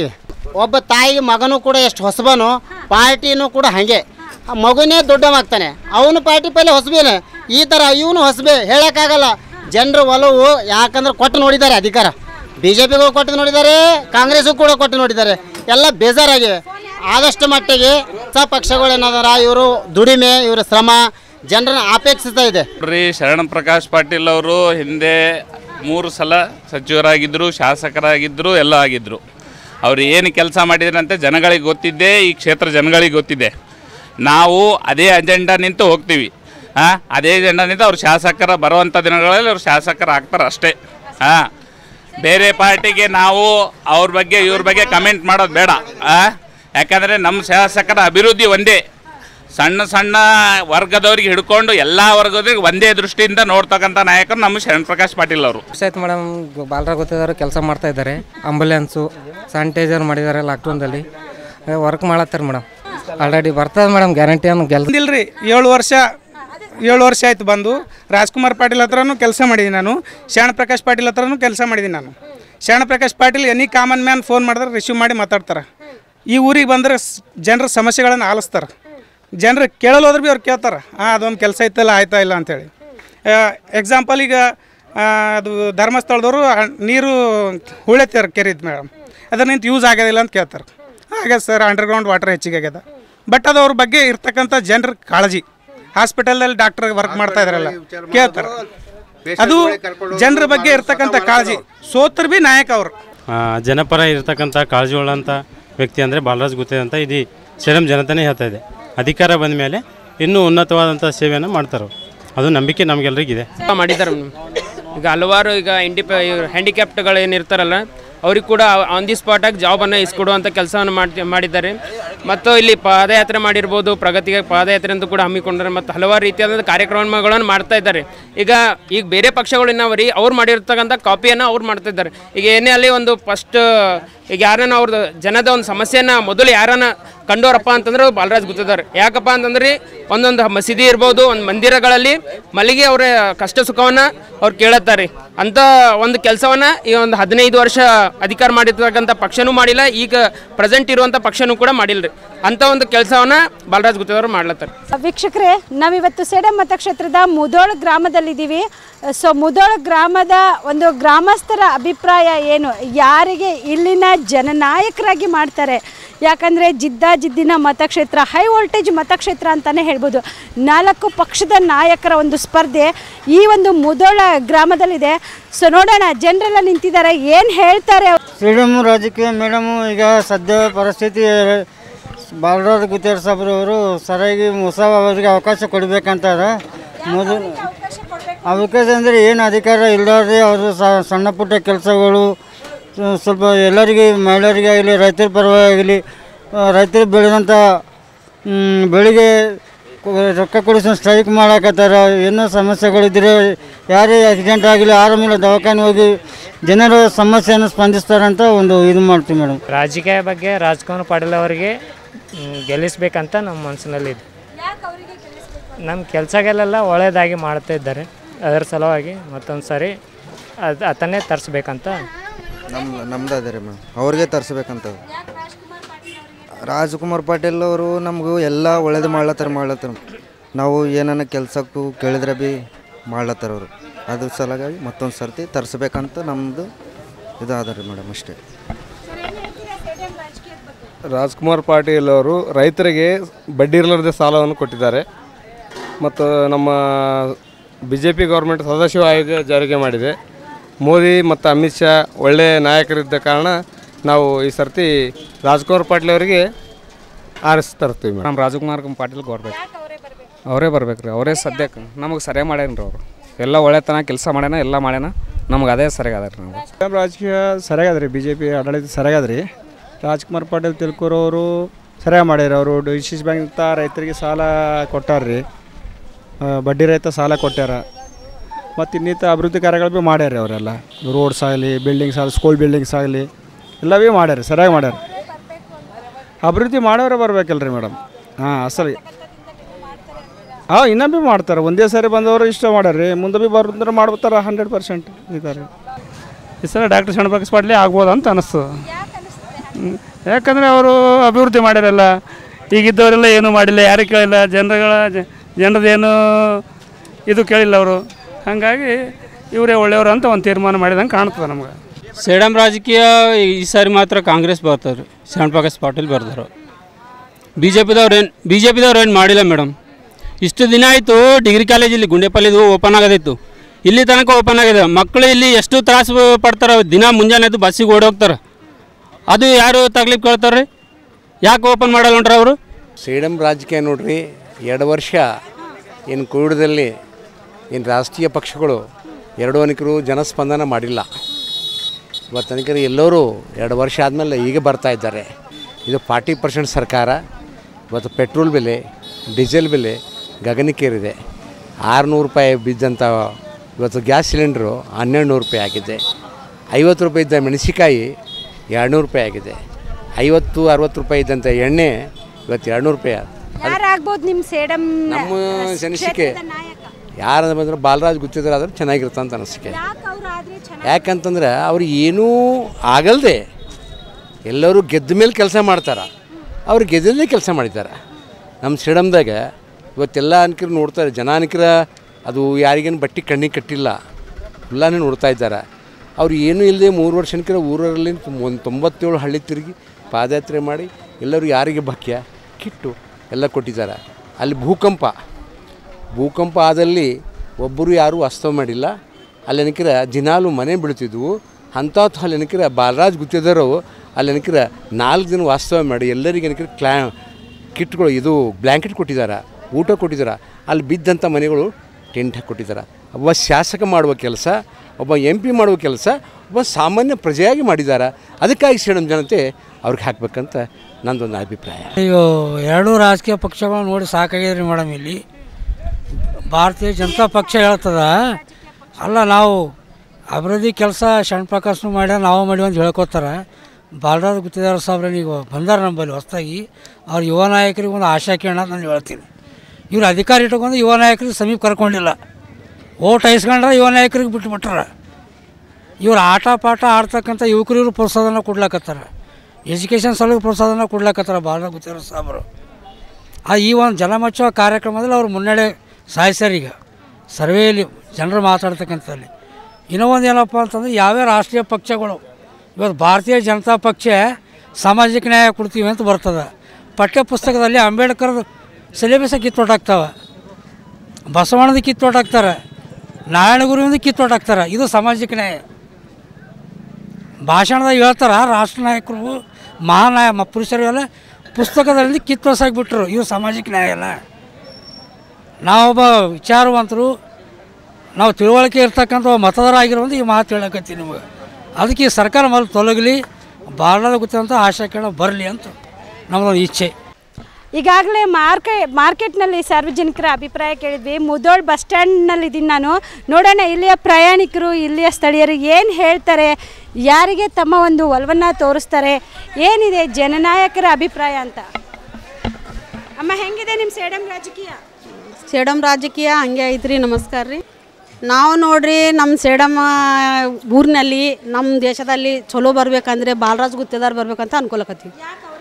ಒಬ್ಬ ತಾಯಿಗೆ ಮಗನೂ ಕೂಡ ಎಷ್ಟು ಹೊಸಬನು ಪಾರ್ಟಿನೂ ಕೂಡ ಹಾಗೆ ಆ ಮಗುನೇ ದೊಡ್ಡವಾಗ್ತಾನೆ ಅವನು ಪಾರ್ಟಿ ಪೈಲೆ ಹೊಸಬೇನೆ ಈ ಥರ ಇವನು ಹೊಸಬೆ ಹೇಳೋಕ್ಕಾಗಲ್ಲ ಜನರ ಒಲವು ಯಾಕಂದ್ರೆ ಕೊಟ್ಟು ನೋಡಿದ್ದಾರೆ ಅಧಿಕಾರ ಬಿ ಜೆ ಪಿಗೂ ಕೊಟ್ಟು ನೋಡಿದ್ದಾರೆ ಕಾಂಗ್ರೆಸ್ಗೂ ಕೂಡ ಕೊಟ್ಟು ನೋಡಿದ್ದಾರೆ ಎಲ್ಲ ಬೇಜಾರಾಗಿವೆ ಆದಷ್ಟು ಮಟ್ಟಿಗೆ ಹೊಸ ಪಕ್ಷಗಳೇನಾದಾರ ಇವರು ದುಡಿಮೆ ಇವರ ಶ್ರಮ ಜನರನ್ನ ಅಪೇಕ್ಷಿಸ್ತಾ ಇದೆ ರೀ ಶರಣ ಪ್ರಕಾಶ್ ಪಾಟೀಲ್ ಅವರು ಹಿಂದೆ ಮೂರು ಸಲ ಸಚಿವರಾಗಿದ್ದರು ಶಾಸಕರಾಗಿದ್ದರು ಎಲ್ಲ ಆಗಿದ್ದರು ಅವರು ಏನು ಕೆಲಸ ಮಾಡಿದ್ರಂತೆ ಜನಗಳಿಗೆ ಗೊತ್ತಿದ್ದೆ ಈ ಕ್ಷೇತ್ರ ಜನಗಳಿಗೆ ಗೊತ್ತಿದೆ ನಾವು ಅದೇ ಅಜೆಂಡಾ ನಿಂತು ಹೋಗ್ತೀವಿ ಹಾಂ ಅದೇ ಅಜೆಂಡಾ ನಿಂತು ಅವ್ರು ಶಾಸಕರ ಬರುವಂಥ ದಿನಗಳಲ್ಲಿ ಅವ್ರು ಶಾಸಕರು ಆಗ್ತಾರೆ ಅಷ್ಟೇ ಹಾಂ ಬೇರೆ ಪಾರ್ಟಿಗೆ ನಾವು ಅವ್ರ ಬಗ್ಗೆ ಇವ್ರ ಬಗ್ಗೆ ಕಮೆಂಟ್ ಮಾಡೋದು ಬೇಡ ಆ? ಯಾಕಂದರೆ ನಮ್ಮ ಶಾಸಕರ ಅಭಿವೃದ್ಧಿ ಒಂದೇ ಸಣ್ಣ ಸಣ್ಣ ವರ್ಗದವ್ರಿಗೆ ಹಿಡ್ಕೊಂಡು ಎಲ್ಲ ವರ್ಗದವ್ರಿಗೆ ಒಂದೇ ದೃಷ್ಟಿಯಿಂದ ನೋಡ್ತಕ್ಕಂಥ ನಾಯಕರು ನಮ್ಮ ಶರಣ್ ಪ್ರಕಾಶ್ ಪಾಟೀಲ್ ಅವರು ಆಯ್ತು ಮೇಡಮ್ ಬಾಲರಾವ್ ಗೊತ್ತಿದ್ದಾರೆ ಕೆಲಸ ಮಾಡ್ತಾ ಇದ್ದಾರೆ ಆಂಬುಲೆನ್ಸು ಸ್ಯಾನಿಟೈಸರ್ ಮಾಡಿದ್ದಾರೆ ಲಾಕ್ಡೌನ್ದಲ್ಲಿ ವರ್ಕ್ ಮಾಡತ್ತಾರೆ ಮೇಡಮ್ ಆಲ್ರೆಡಿ ಬರ್ತದೆ ಮೇಡಮ್ ಗ್ಯಾರಂಟಿ ಅನ್ನೋ ಗೆಲ್ ಇಲ್ರಿ ಏಳು ವರ್ಷ ಏಳು ವರ್ಷ ಆಯ್ತು ಬಂದು ರಾಜ್ಕುಮಾರ್ ಪಾಟೀಲ್ ಹತ್ರನೂ ಕೆಲಸ ಮಾಡಿದ್ದೀನಿ ನಾನು ಶರಣ ಪ್ರಕಾಶ್ ಪಾಟೀಲ್ ಹತ್ರನೂ ಕೆಲಸ ಮಾಡಿದ್ದೀನಿ ನಾನು Sharan Prakash Patil any common man phone ಮಾಡಿದ್ರೆ ರಿಸೀವ್ ಮಾಡಿ ಮಾತಾಡ್ತಾರೆ ಈ ಊರಿಗೆ ಬಂದರೆ ಜನರ ಸಮಸ್ಯೆಗಳನ್ನು ಆಲಿಸ್ತಾರೆ ಜನರು ಕೇಳಲು ಹೋದ್ರೆ ಭೀ ಅವ್ರು ಕೇಳ್ತಾರೆ ಹಾಂ ಅದೊಂದು ಕೆಲಸ ಇತ್ತಲ್ಲ ಆಯ್ತಾ ಇಲ್ಲ ಅಂತೇಳಿ ಎಕ್ಸಾಂಪಲ್ ಈಗ ಆ, ಅದು ಧರ್ಮಸ್ಥಳದವರು ಆ ನೀರು ಹುಳೆತ್ತಾರೆ ಕೆರಿದ್ ಮೇಡಮ್ ಅದ್ರ ನಿಂತು ಯೂಸ್ ಆಗೋದಿಲ್ಲ ಅಂತ ಕೇಳ್ತಾರೆ ಆಗ್ಯದ ಸರ್ ಅಂಡರ್ಗ್ರೌಂಡ್ ವಾಟರ್ ಹೆಚ್ಚಿಗೆ ಆಗ್ಯದ ಬಟ್ ಅದು ಅವ್ರ ಬಗ್ಗೆ ಇರ್ತಕ್ಕಂಥ ಜನರ ಕಾಳಜಿ ಹಾಸ್ಪಿಟಲ್ದಲ್ಲಿ ಡಾಕ್ಟರ್ ವರ್ಕ್ ಮಾಡ್ತಾ ಇದಾರಲ್ಲ ಕೇಳ್ತಾರೆ ಅದು ಜನರ ಬಗ್ಗೆ ಇರ್ತಕ್ಕಂಥ ಕಾಳಜಿ ಸೋತ್ರ ಬಿ ನಾಯಕ ಅವರು ಆ, ಜನಪರ ಇರತಕ್ಕಂಥ ಕಾಳಜಿಯುಳ್ಳಂಥ ವ್ಯಕ್ತಿ ಅಂದರೆ ಬಾಲರಾಜ್ ಗುತ್ತೆ ಅಂತ ಇಡೀ ಸೇರಂ ಜನತೆನೇ ಹೇಳ್ತಾ ಇದೆ ಅಧಿಕಾರ ಬಂದ ಮೇಲೆ ಇನ್ನೂ ಉನ್ನತವಾದಂಥ ಸೇವೆಯನ್ನು ಮಾಡ್ತಾರೆ ಅವ್ರು. ಅದು ನಂಬಿಕೆ ನಮಗೆಲ್ಲರಿಗಿದೆ ಮಾಡಿದ್ದಾರೆ ಈಗ ಹಲವಾರು ಈಗ ಇಂಡಿಪ ಹ್ಯಾಂಡಿಕ್ಯಾಪ್ಟ್ಗಳು ಏನಿರ್ತಾರಲ್ಲ ಅವ್ರಿಗೆ ಕೂಡ ಆನ್ ದಿ ಸ್ಪಾಟಾಗಿ ಜಾಬನ್ನು ಇಸ್ಕೊಡುವಂಥ ಕೆಲಸವನ್ನು ಮಾಡಿ ಮಾಡಿದ್ದಾರೆ ಮತ್ತು ಇಲ್ಲಿ ಪಾದಯಾತ್ರೆ ಮಾಡಿರ್ಬೋದು ಪ್ರಗತಿಗೆ ಪಾದಯಾತ್ರೆ ಅಂತ ಕೂಡ ಹಮ್ಮಿಕೊಂಡಿದ್ದಾರೆ ಮತ್ತು ಹಲವಾರು ರೀತಿಯಾದ ಕಾರ್ಯಕ್ರಮಗಳನ್ನು ಮಾಡ್ತಾ ಇದ್ದಾರೆ ಈಗ ಈಗ ಬೇರೆ ಪಕ್ಷಗಳು ಇನ್ನವರಿ ಅವ್ರು ಮಾಡಿರ್ತಕ್ಕಂಥ ಕಾಪಿಯನ್ನು ಅವ್ರು ಮಾಡ್ತಾ ಇದ್ದಾರೆ ಈಗ ಏನೇ ಅಲ್ಲಿ ಒಂದು ಫಸ್ಟ್ ಈಗ ಯಾರನ್ನ ಅವ್ರದ್ದು ಜನದ ಒಂದು ಸಮಸ್ಯೆನ ಮೊದಲು ಯಾರನ್ನ ಕಂಡೋರಪ್ಪ ಅಂತಂದ್ರೆ ಅವ್ರು ಬಾಲರಾಜ್ ಗುತ್ತಿದ್ದಾರೆ ಯಾಕಪ್ಪ ಅಂತಂದ್ರೆ ಒಂದೊಂದು ಮಸೀದಿ ಇರ್ಬೋದು ಒಂದು ಮಂದಿರಗಳಲ್ಲಿ ಮಲ್ಲಿಗೆ ಅವರ ಕಷ್ಟ ಸುಖವನ್ನು ಅವ್ರು ಕೇಳುತ್ತಾರೆ ಅಂತ ಒಂದು ಕೆಲಸವನ್ನ ಈ ಒಂದು ಹದಿನೈದು ವರ್ಷ ಅಧಿಕಾರ ಮಾಡಿರ್ತಕ್ಕಂಥ ಪಕ್ಷನೂ ಮಾಡಿಲ್ಲ ಈಗ ಪ್ರೆಸೆಂಟ್ ಇರುವಂಥ ಪಕ್ಷನೂ ಕೂಡ ಮಾಡಿಲ್ಲ ರೀ ಅಂಥ ಒಂದು ಕೆಲಸವನ್ನ ಬಾಲರಾಜ್ ಗುತ್ತಿದವರು ಮಾಡ್ಲತ್ತಾರೆ ವೀಕ್ಷಕರೇ ನಾವಿವತ್ತು ಸೇಡಂ ಮತಕ್ಷೇತ್ರದ ಮುದೋಳ ಗ್ರಾಮದಲ್ಲಿದ್ದೀವಿ ಸೊ ಮುದೋಳ ಗ್ರಾಮದ ಒಂದು ಗ್ರಾಮಸ್ಥರ ಅಭಿಪ್ರಾಯ ಏನು ಯಾರಿಗೆ ಇಲ್ಲಿನ ಜನನಾಯಕರಾಗಿ ಮಾಡ್ತಾರೆ ಯಾಕಂದರೆ ಜಿದ್ದ ಜಿದ್ದಿನ ಮತಕ್ಷೇತ್ರ ಹೈ ವೋಲ್ಟೇಜ್ ಮತಕ್ಷೇತ್ರ ಅಂತಲೇ ಹೇಳ್ಬೋದು ನಾಲ್ಕು ಪಕ್ಷದ ನಾಯಕರ ಒಂದು ಸ್ಪರ್ಧೆ ಈ ಒಂದು ಮುದೋಳ ಗ್ರಾಮದಲ್ಲಿದೆ ಸೊ ನೋಡೋಣ ಜನರೆಲ್ಲ ನಿಂತಿದ್ದಾರೆ ಏನು ಹೇಳ್ತಾರೆ ಫ್ರೀಡಮ್ ರಾಜಕೀಯ ಮೇಡಮು ಈಗ ಸದ್ಯ ಪರಿಸ್ಥಿತಿ ಬಾಲರಾಜ್ ಗುತ್ತೇರ್ ಸಾಬ್ರವರು ಸರಿಯಾಗಿ ಹೊಸ ಅವರಿಗೆ ಅವಕಾಶ ಕೊಡಬೇಕಂತಾರೆ ಮೊದಲು ಅವಕಾಶ ಅಂದರೆ ಏನು ಅಧಿಕಾರ ಇಲ್ಲದೆ ಅವರು ಸಣ್ಣ ಪುಟ್ಟ ಕೆಲಸಗಳು ಸ್ವಲ್ಪ ಎಲ್ಲರಿಗೆ ಮಹಿಳೆಯರಿಗೆ ಆಗಲಿ ರೈತರ ಪರವಾಗಲಿ ರೈತರು ಬೆಳೆದಂಥ ಮ್, ಬೆಳೆಗೆ ಕೊ- ರೊಕ್ಕ ಕೊಡಿಸೋ ಸ್ಟ್ರೈಕ್ ಮಾಡಕತ್ತಾರ ಏನೋ ಸಮಸ್ಯೆಗಳಿದ್ದರೆ ಯಾರೇ ಆಕ್ಸಿಡೆಂಟ್ ಆಗಲಿ ಆರಾಮಿಲ್ಲ ದವಾಖಾನೆ ಹೋಗಿ ಜನರ ಸಮಸ್ಯೆಯನ್ನು ಸ್ಪಂದಿಸ್ತಾರಂತ ಒಂದು ಇದು ಮಾಡ್ತೀವಿ ಮೇಡಮ್ ರಾಜಕೀಯ ಬಗ್ಗೆ ರಾಜ್ಕುಮಾರ್ ಪಾಟೀಲ್ ಅವರಿಗೆ ಮ್, ಗೆಲ್ಲಿಸ್ಬೇಕಂತ ನಮ್ಮ ಮನಸ್ಸಿನಲ್ಲಿದೆ ನಮ್ಮ ಕೆಲಸಗಳೆಲ್ಲ ಒಳ್ಳೆಯದಾಗಿ ಮಾಡ್ತಾ ಇದ್ದಾರೆ ಅದರ ಸಲುವಾಗಿ ಮತ್ತೊಂದು ಸಾರಿ ಅದು ಆತನೇ ತರಿಸ್ಬೇಕಂತ ನಮ್ಮ ನಮ್ದು ಅದೇ ರೀ ಮೇಡಮ್ ಅವ್ರಿಗೆ ತರಿಸ್ಬೇಕಂತ ರಾಜ್ಕುಮಾರ್ ಪಾಟೀಲ್ ಅವರು ನಮಗೂ ಎಲ್ಲ ಒಳ್ಳೇದು ಮಾಡ್ಲತ್ತಾರ ಮಾಡ್ಲತ್ತಾರ ನಾವು ಏನನ್ನ ಕೆಲಸಕ್ಕೂ ಕೇಳಿದ್ರೆ ಭೀ ಮಾಡ್ಲತ್ತಾರ ಅವರು ಅದ್ರ ಸಲುವಾಗಿ ಮತ್ತೊಂದು ಸರ್ತಿ ತರಿಸ್ಬೇಕಂತ ನಮ್ಮದು ಇದು ಅದ ರೀ ಮೇಡಮ್ ಅಷ್ಟೇ ರಾಜ್ಕುಮಾರ್ ಪಾಟೀಲ್ ಅವರು ರೈತರಿಗೆ ಬಡ್ಡಿ ಇರಲಾರದೆ ಸಾಲವನ್ನು ಕೊಟ್ಟಿದ್ದಾರೆ ಮತ್ತು ನಮ್ಮ B J P government Sadashiva ಆಯೋಗ ಜಾರಿಗೆ ಮಾಡಿದೆ ಮೋದಿ ಮತ್ತು ಅಮಿತ್ ಶಾ ಒಳ್ಳೆಯ ನಾಯಕರಿದ್ದ ಕಾರಣ ನಾವು ಈ ಸರ್ತಿ ರಾಜ್ಕುಮಾರ್ ಪಾಟೀಲ್ ಅವರಿಗೆ ಆರಿಸ್ತರ್ತೀವಿ ಮೇಡಮ್ ನಮ್ಮ ರಾಜಕುಮಾರ್ ಪಾಟೀಲ್ ಬರ್ಬೇಕು ಅವರೇ ಬರ್ಬೇಕು ರೀ ಅವರೇ ಸದ್ಯಕ್ಕೆ ನಮಗೆ ಸರಿಯಾಗಿ ಮಾಡ್ಯಾನ ರೀ ಅವರು ಎಲ್ಲ ಒಳ್ಳೆತನ ಕೆಲಸ ಮಾಡ್ಯಾನ ಎಲ್ಲ ಮಾಡ್ಯಾನ ನಮ್ಗೆ ಅದೇ ಸರಿಯಾಗಿ ಅದ ರೀ ನಾವು ರಾಜಕೀಯ ಸರಿಯಾಗದ ರೀ ಬಿ ಜೆ ಪಿ ಆಡಳಿತ ಸರಿಯಾಗದ ರೀ ರಾಜ್ಕುಮಾರ್ ಪಾಟೀಲ್ ತಿಳ್ಕೊರೋರು ಸರಿಯಾಗಿ ಮಾಡ್ಯಾರ ಅವರು ಡಿ ಸಿ ಸಿ ಬ್ಯಾಂಕ್ ರೈತರಿಗೆ ಸಾಲ ಕೊಟ್ಟಾರ ರೀ ಬಡ್ಡಿ ರಹಿತ ಸಾಲ ಕೊಟ್ಟಾರ ಮತ್ತು ಇನ್ನಿತ ಅಭಿವೃದ್ಧಿ ಕಾರ್ಯಗಳು ಭೀ ಮಾಡ್ಯಾರ ಅವರೆಲ್ಲ ರೋಡ್ಸ್ ಆಗಲಿ ಬಿಲ್ಡಿಂಗ್ಸ್ ಆಗಲಿ ಸ್ಕೂಲ್ ಬಿಲ್ಡಿಂಗ್ಸ್ ಆಗಲಿ ಎಲ್ಲ ಭೀ ಮಾಡ್ಯಾರ ಸರಿಯಾಗಿ ಮಾಡ್ಯಾರ ಅಭಿವೃದ್ಧಿ ಮಾಡೋರೇ ಬರ್ಬೇಕಲ್ಲ ರೀ ಮೇಡಮ್ ಹಾಂ ಅಸಲಿ ಹಾಂ ಇನ್ನೂ ಭೀ ಮಾಡ್ತಾರೆ ಒಂದೇ ಸಾರಿ ಬಂದವರು ಇಷ್ಟ ಮಾಡ್ಯಾರ ರೀ ಮುಂದೆ ಭೀ ಬರ್ತಾರೆ ಮಾಡ್ತಾರೆ ಹಂಡ್ರೆಡ್ ಪರ್ಸೆಂಟ್ ಇದ್ದಾರೆ ಈ ಸಲ ಡಾಕ್ಟರ್ ಶರಣಪ್ರಕಾಶ್ ಪಾಟೀಲೇ ಆಗ್ಬೋದು ಅಂತ ಅನಿಸ್ತು ಯಾಕಂದರೆ ಅವರು ಅಭಿವೃದ್ಧಿ ಮಾಡಿರಲ್ಲ ಈಗಿದ್ದವರೆಲ್ಲ ಏನೂ ಮಾಡಿಲ್ಲ ಯಾರು ಕೇಳಿಲ್ಲ ಜನರುಗಳ ಜನರದೇನು ಇದು ಕೇಳಿಲ್ಲ ಅವರು ಹಾಗಾಗಿ ಇವರೇ ಒಳ್ಳೆಯವರು ಅಂತ ಒಂದು ತೀರ್ಮಾನ ಮಾಡಿದಂಗೆ ಕಾಣ್ತದೆ ನಮ್ಗೆ ಸೇಡಂ ರಾಜಕೀಯ ಈ ಸಾರಿ ಮಾತ್ರ ಕಾಂಗ್ರೆಸ್ ಬರ್ತಾರೆ ಶರಣ ಪ್ರಕಾಶ್ ಪಾಟೀಲ್ ಬರ್ತಾರೆ ಬಿ ಜೆ ಪಿದವ್ರು ಏನು ಬಿ ಜೆ ಪಿದವ್ರು ಏನು ಮಾಡಿಲ್ಲ ಮೇಡಮ್ ಇಷ್ಟು ದಿನ ಆಯಿತು ಡಿಗ್ರಿ ಕಾಲೇಜ್ ಇಲ್ಲಿ ಗುಂಡೆಪಲ್ಲಿದು ಓಪನ್ ಆಗೋದಿತ್ತು ಇಲ್ಲಿ ತನಕ ಓಪನ್ ಆಗಿದೆ ಮಕ್ಕಳು ಇಲ್ಲಿ ಎಷ್ಟು ತ್ರಾಸು ಪಡ್ತಾರೆ ದಿನ ಮುಂಜಾನೆ ಎದ್ದು ಬಸ್ಸಿಗೆ ಓಡೋಗ್ತಾರೆ ಅದು ಯಾರು ತಗ್ಲಿಕ್ಕೆ ಕೇಳ್ತಾರೆ ಯಾಕೆ ಓಪನ್ ಮಾಡಲ್ಲ ಹೊಂಟ್ರ ಅವರು ಸೇಡಂ ರಾಜಕೀಯ ನೋಡ್ರಿ ಎರಡು ವರ್ಷ ಏನು ಕೋವಿಡ್ದಲ್ಲಿ ಏನು ರಾಷ್ಟ್ರೀಯ ಪಕ್ಷಗಳು ಎರಡು ಅನೇಕರು ಜನಸ್ಪಂದನ ಮಾಡಿಲ್ಲ ಇವತ್ತು ತನಕ ಎಲ್ಲರೂ ಎರಡು ವರ್ಷ ಆದಮೇಲೆ ಈಗ ಬರ್ತಾ ಇದ್ದಾರೆ ಇದು ಫಾರ್ಟಿ ಪರ್ಸೆಂಟ್ ಸರ್ಕಾರ ಇವತ್ತು ಪೆಟ್ರೋಲ್ ಬೆಲೆ ಡೀಸೆಲ್ ಬೆಲೆ ಗಗನಕ್ಕೇರಿದೆ ಆರುನೂರು ರೂಪಾಯಿ ಬಿದ್ದಂಥ ಇವತ್ತು ಗ್ಯಾಸ್ ಸಿಲಿಂಡ್ರು ಹನ್ನೆರಡು ನೂರು ರೂಪಾಯಿ ಆಗಿದೆ ಐವತ್ತು ರೂಪಾಯಿ ಇದ್ದ ಮೆಣಸಿಕಾಯಿ ಎರಡುನೂರು ರೂಪಾಯಿ ಆಗಿದೆ ಐವತ್ತು ಅರವತ್ತು ರೂಪಾಯಿ ಇದ್ದಂಥ ಎಣ್ಣೆ ಇವತ್ತು ಎರಡುನೂರು ರೂಪಾಯಿ ಆಗಿದೆ. ಯಾರಾಗ್ಬೋದು ನಿಮ್ಮ ಸೇಡಂ ನಮ್ಮ ಅನಿಸಿಕೆ ಯಾರು ಬಂದ್ರೆ ಬಾಲರಾಜ್ ಗುತ್ತಿದ್ರೆ ಆದ್ರೆ ಚೆನ್ನಾಗಿರುತ್ತೆ ಅಂತ ಅನಿಸಿಕೆ ಯಾಕಂತಂದ್ರೆ ಅವ್ರು ಏನೂ ಆಗಲ್ದೆ ಎಲ್ಲರೂ ಗೆದ್ದ ಮೇಲೆ ಕೆಲಸ ಮಾಡ್ತಾರೆ ಅವ್ರು ಗೆದ್ದಲ್ಲೇ ಕೆಲಸ ಮಾಡಿದ್ದಾರೆ ನಮ್ಮ ಸ್ಟೇಡಮ್ದಾಗ ಇವತ್ತೆಲ್ಲ ಅನ್ಕಿರು ನೋಡ್ತಾರೆ ಜನ ಅನ್ಕಿರ ಅದು ಯಾರಿಗೇನು ಬಟ್ಟೆ ಕಣ್ಣಿಗೆ ಕಟ್ಟಿಲ್ಲ ಎಲ್ಲನೇ ನೋಡ್ತಾ ಇದ್ದಾರೆ ಅವ್ರು ಏನೂ ಇಲ್ಲದೆ ಮೂರು ವರ್ಷ ಅನ್ಕಿರ ಊರಲ್ಲಿ ಒಂದು ತೊಂಬತ್ತೇಳು ಹಳ್ಳಿ ತಿರುಗಿ ಪಾದಯಾತ್ರೆ ಮಾಡಿ ಎಲ್ಲರೂ ಯಾರಿಗೆ ಭಾಗ್ಯ ಕಿಟ್ಟು ಎಲ್ಲ ಕೊಟ್ಟಿದ್ದಾರೆ ಅಲ್ಲಿ ಭೂಕಂಪ ಭೂಕಂಪ ಆದಲ್ಲಿ ಒಬ್ಬರು ಯಾರೂ ವಾಸ್ತವ ಮಾಡಿಲ್ಲ ಅಲ್ಲಿ ಏನಕ್ಕಿರ ದಿನಾಲು ಮನೆ ಬೀಳ್ತಿದ್ವು ಅಂಥ ಅಲ್ಲಿ ಏನಕ್ಕಿರ ಬಾಲರಾಜ್ ಗುತ್ತಿದವರು ಅಲ್ಲಿ ಏನಕ್ಕಿರ ನಾಲ್ಕು ದಿನ ವಾಸ್ತವ ಮಾಡಿ ಎಲ್ಲರಿಗೆ ಏನಕ್ಕಿರ ಕ್ಲಾ ಕಿಟ್ಗಳು ಇದು ಬ್ಲ್ಯಾಂಕೆಟ್ ಕೊಟ್ಟಿದ್ದಾರೆ ಊಟ ಕೊಟ್ಟಿದ್ದಾರೆ ಅಲ್ಲಿ ಬಿದ್ದಂಥ ಮನೆಗಳು ಟೆಂಟ್ ಹಾಕಿ ಕೊಟ್ಟಿದ್ದಾರೆ ಒಬ್ಬ ಶಾಸಕ ಮಾಡುವ ಕೆಲಸ ಒಬ್ಬ ಎಂ ಪಿ ಮಾಡುವ ಕೆಲಸ ಒಬ್ಬ ಸಾಮಾನ್ಯ ಪ್ರಜೆಯಾಗಿ ಮಾಡಿದ್ದಾರೆ ಅದಕ್ಕಾಗಿ ಸೇಡಂ ಜನತೆ ಅವ್ರಿಗೆ ಹಾಕ್ಬೇಕಂತ ನಂದೊಂದು ಅಭಿಪ್ರಾಯ ಅಯ್ಯೋ ಎರಡೂ ರಾಜಕೀಯ ಪಕ್ಷಗಳು ನೋಡಿ ಸಾಕಾಗ್ಯದ್ರಿ ಮೇಡಮ್ ಇಲ್ಲಿ ಭಾರತೀಯ ಜನತಾ ಪಕ್ಷ ಹೇಳ್ತದ ಅಲ್ಲ ನಾವು ಅಭಿವೃದ್ಧಿ ಕೆಲಸ ಶರಣ ಪ್ರಕಾಶ್ನು ಮಾಡ್ಯಾರ ನಾವು ಮಾಡಿ ಅಂತ ಹೇಳ್ಕೊತಾರೆ ಬಾಲರಾಜ್ ಗುತ್ತಿದಾರ ಸಾಬ್ರನ್ ಈಗ ಬಂದಾರ ನಮ್ಮಲ್ಲಿ ಹೊಸ್ದಾಗಿ ಅವ್ರ ಯುವ ನಾಯಕರಿಗೆ ಒಂದು ಆಶಾ ಕೇಳೋಣ ಅಂತ ನಾನು ಹೇಳ್ತೀನಿ ಇವ್ರು ಅಧಿಕಾರ ಇಟ್ಕೊಂಡು ಯುವ ನಾಯಕರಿಗೆ ಸಮೀಪ ಕರ್ಕೊಂಡಿಲ್ಲ ಓಟ್ ಐಸ್ಕೊಂಡ್ರೆ ಯುವ ನಾಯಕರಿಗೆ ಬಿಟ್ಬಿಟ್ರ ಇವ್ರು ಆಟ ಪಾಠ ಆಡ್ತಕ್ಕಂಥ ಯುವಕರು ಇವರು ಪ್ರೋತ್ಸಾಹನ ಕೊಡ್ಲಾಕತ್ತಾರ ಎಜುಕೇಷನ್ ಸಲುವಾಗಿ ಪ್ರೋತ್ಸಾಹನ ಕೊಡ್ಲಾಕತ್ತಾರ ಬಾಲರಾಜ್ ಗುತ್ತಿದಾರ ಸಾಬ್ರು ಆ ಈ ಒಂದು ಜಲಮಚ್ಚುವ ಕಾರ್ಯಕ್ರಮದಲ್ಲಿ ಅವ್ರು ಮುನ್ನಡೆ ಸಾಯಿಸ್ಯಾರ ಈಗ ಸರ್ವೆಯಲ್ಲಿ ಜನರು ಮಾತಾಡ್ತಕ್ಕಂಥಲ್ಲಿ ಇನ್ನೂ ಒಂದು ಏನಪ್ಪ ಅಂತಂದ್ರೆ ಯಾವ್ಯಾವ ರಾಷ್ಟ್ರೀಯ ಪಕ್ಷಗಳು ಇವತ್ತು ಭಾರತೀಯ ಜನತಾ ಪಕ್ಷ ಸಾಮಾಜಿಕ ನ್ಯಾಯ ಕೊಡ್ತೀವಿ ಅಂತ ಬರ್ತದೆ ಪಠ್ಯ ಪುಸ್ತಕದಲ್ಲಿ ಅಂಬೇಡ್ಕರ್ದು ಸಿಲೆಬಸ್ ಕಿತ್ತೊಟ್ಟಾಗ್ತವೆ ಬಸವಣ್ಣದ ಕಿತ್ತೊಟ್ಟಾಗ್ತಾರೆ ನಾರಾಯಣ ಗುರುವಿಂದ ಕಿತ್ತೊಟ್ಟಾಗ್ತಾರೆ ಇದು ಸಾಮಾಜಿಕ ನ್ಯಾಯ ಭಾಷಣದಾಗ ಹೇಳ್ತಾರೆ ರಾಷ್ಟ್ರ ನಾಯಕರು ಮಹಾನಾಯ ಮ ಪುರುಷರು ಎಲ್ಲ ಪುಸ್ತಕದಲ್ಲಿ ಕಿತ್ತೊಸಾಗ್ಬಿಟ್ರು ಇವು ಸಾಮಾಜಿಕ ನ್ಯಾಯ ಅಲ್ಲ ನಾವೊಬ್ಬ ವಿಚಾರವಂತರು ನಾವು ತಿಳುವಳಿಕೆ ಇರ್ತಕ್ಕಂಥ ಒಬ್ಬ ಮತದಾರ ಆಗಿರೋದು ಈ ಮಾತು ಹೇಳಕತ್ತೀನಿ ನಿಮಗೆ ಅದಕ್ಕೆ ಈ ಸರ್ಕಾರ ಮೊದಲು ತೊಲಗಲಿ ಬಾಳದ ಗೊತ್ತಂತ ಆಶಾ ಕೇಳೋ ಬರಲಿ ಅಂತ ನಮ್ಮದೊಂದು ಇಚ್ಛೆ ಈಗಾಗಲೇ ಮಾರ್ಕೆ ಮಾರ್ಕೆಟ್ನಲ್ಲಿ ಸಾರ್ವಜನಿಕರ ಅಭಿಪ್ರಾಯ ಕೇಳಿದ್ವಿ ಮುದೋಳ್ ಬಸ್ ಸ್ಟ್ಯಾಂಡ್ನಲ್ಲಿ ಇದ್ದೀನಿ ನಾನು ನೋಡೋಣ ಇಲ್ಲಿಯ ಪ್ರಯಾಣಿಕರು ಇಲ್ಲಿಯ ಸ್ಥಳೀಯರು ಏನು ಹೇಳ್ತಾರೆ ಯಾರಿಗೆ ತಮ್ಮ ಒಂದು ಒಲವನ್ನು ತೋರಿಸ್ತಾರೆ ಏನಿದೆ ಜನನಾಯಕರ ಅಭಿಪ್ರಾಯ ಅಂತ ಅಮ್ಮ ಹೆಂಗಿದೆ ನಿಮ್ಮ ಸೇಡಂ ರಾಜಕೀಯ ಸೇಡಂ ರಾಜಕೀಯ ಹಂಗೆ ಐತ್ರಿ ನಮಸ್ಕಾರ ರೀ ನಾವು ನೋಡ್ರಿ ನಮ್ಮ ಸೇಡಂ ಊರಿನಲ್ಲಿ ನಮ್ಮ ದೇಶದಲ್ಲಿ ಚಲೋ ಬರ್ಬೇಕಂದ್ರೆ ಬಾಲರಾಜ್ ಗುತ್ತೇದಾರ್ ಬರ್ಬೇಕಂತ ಅನ್ಕೊಳಕತ್ತೀವಿ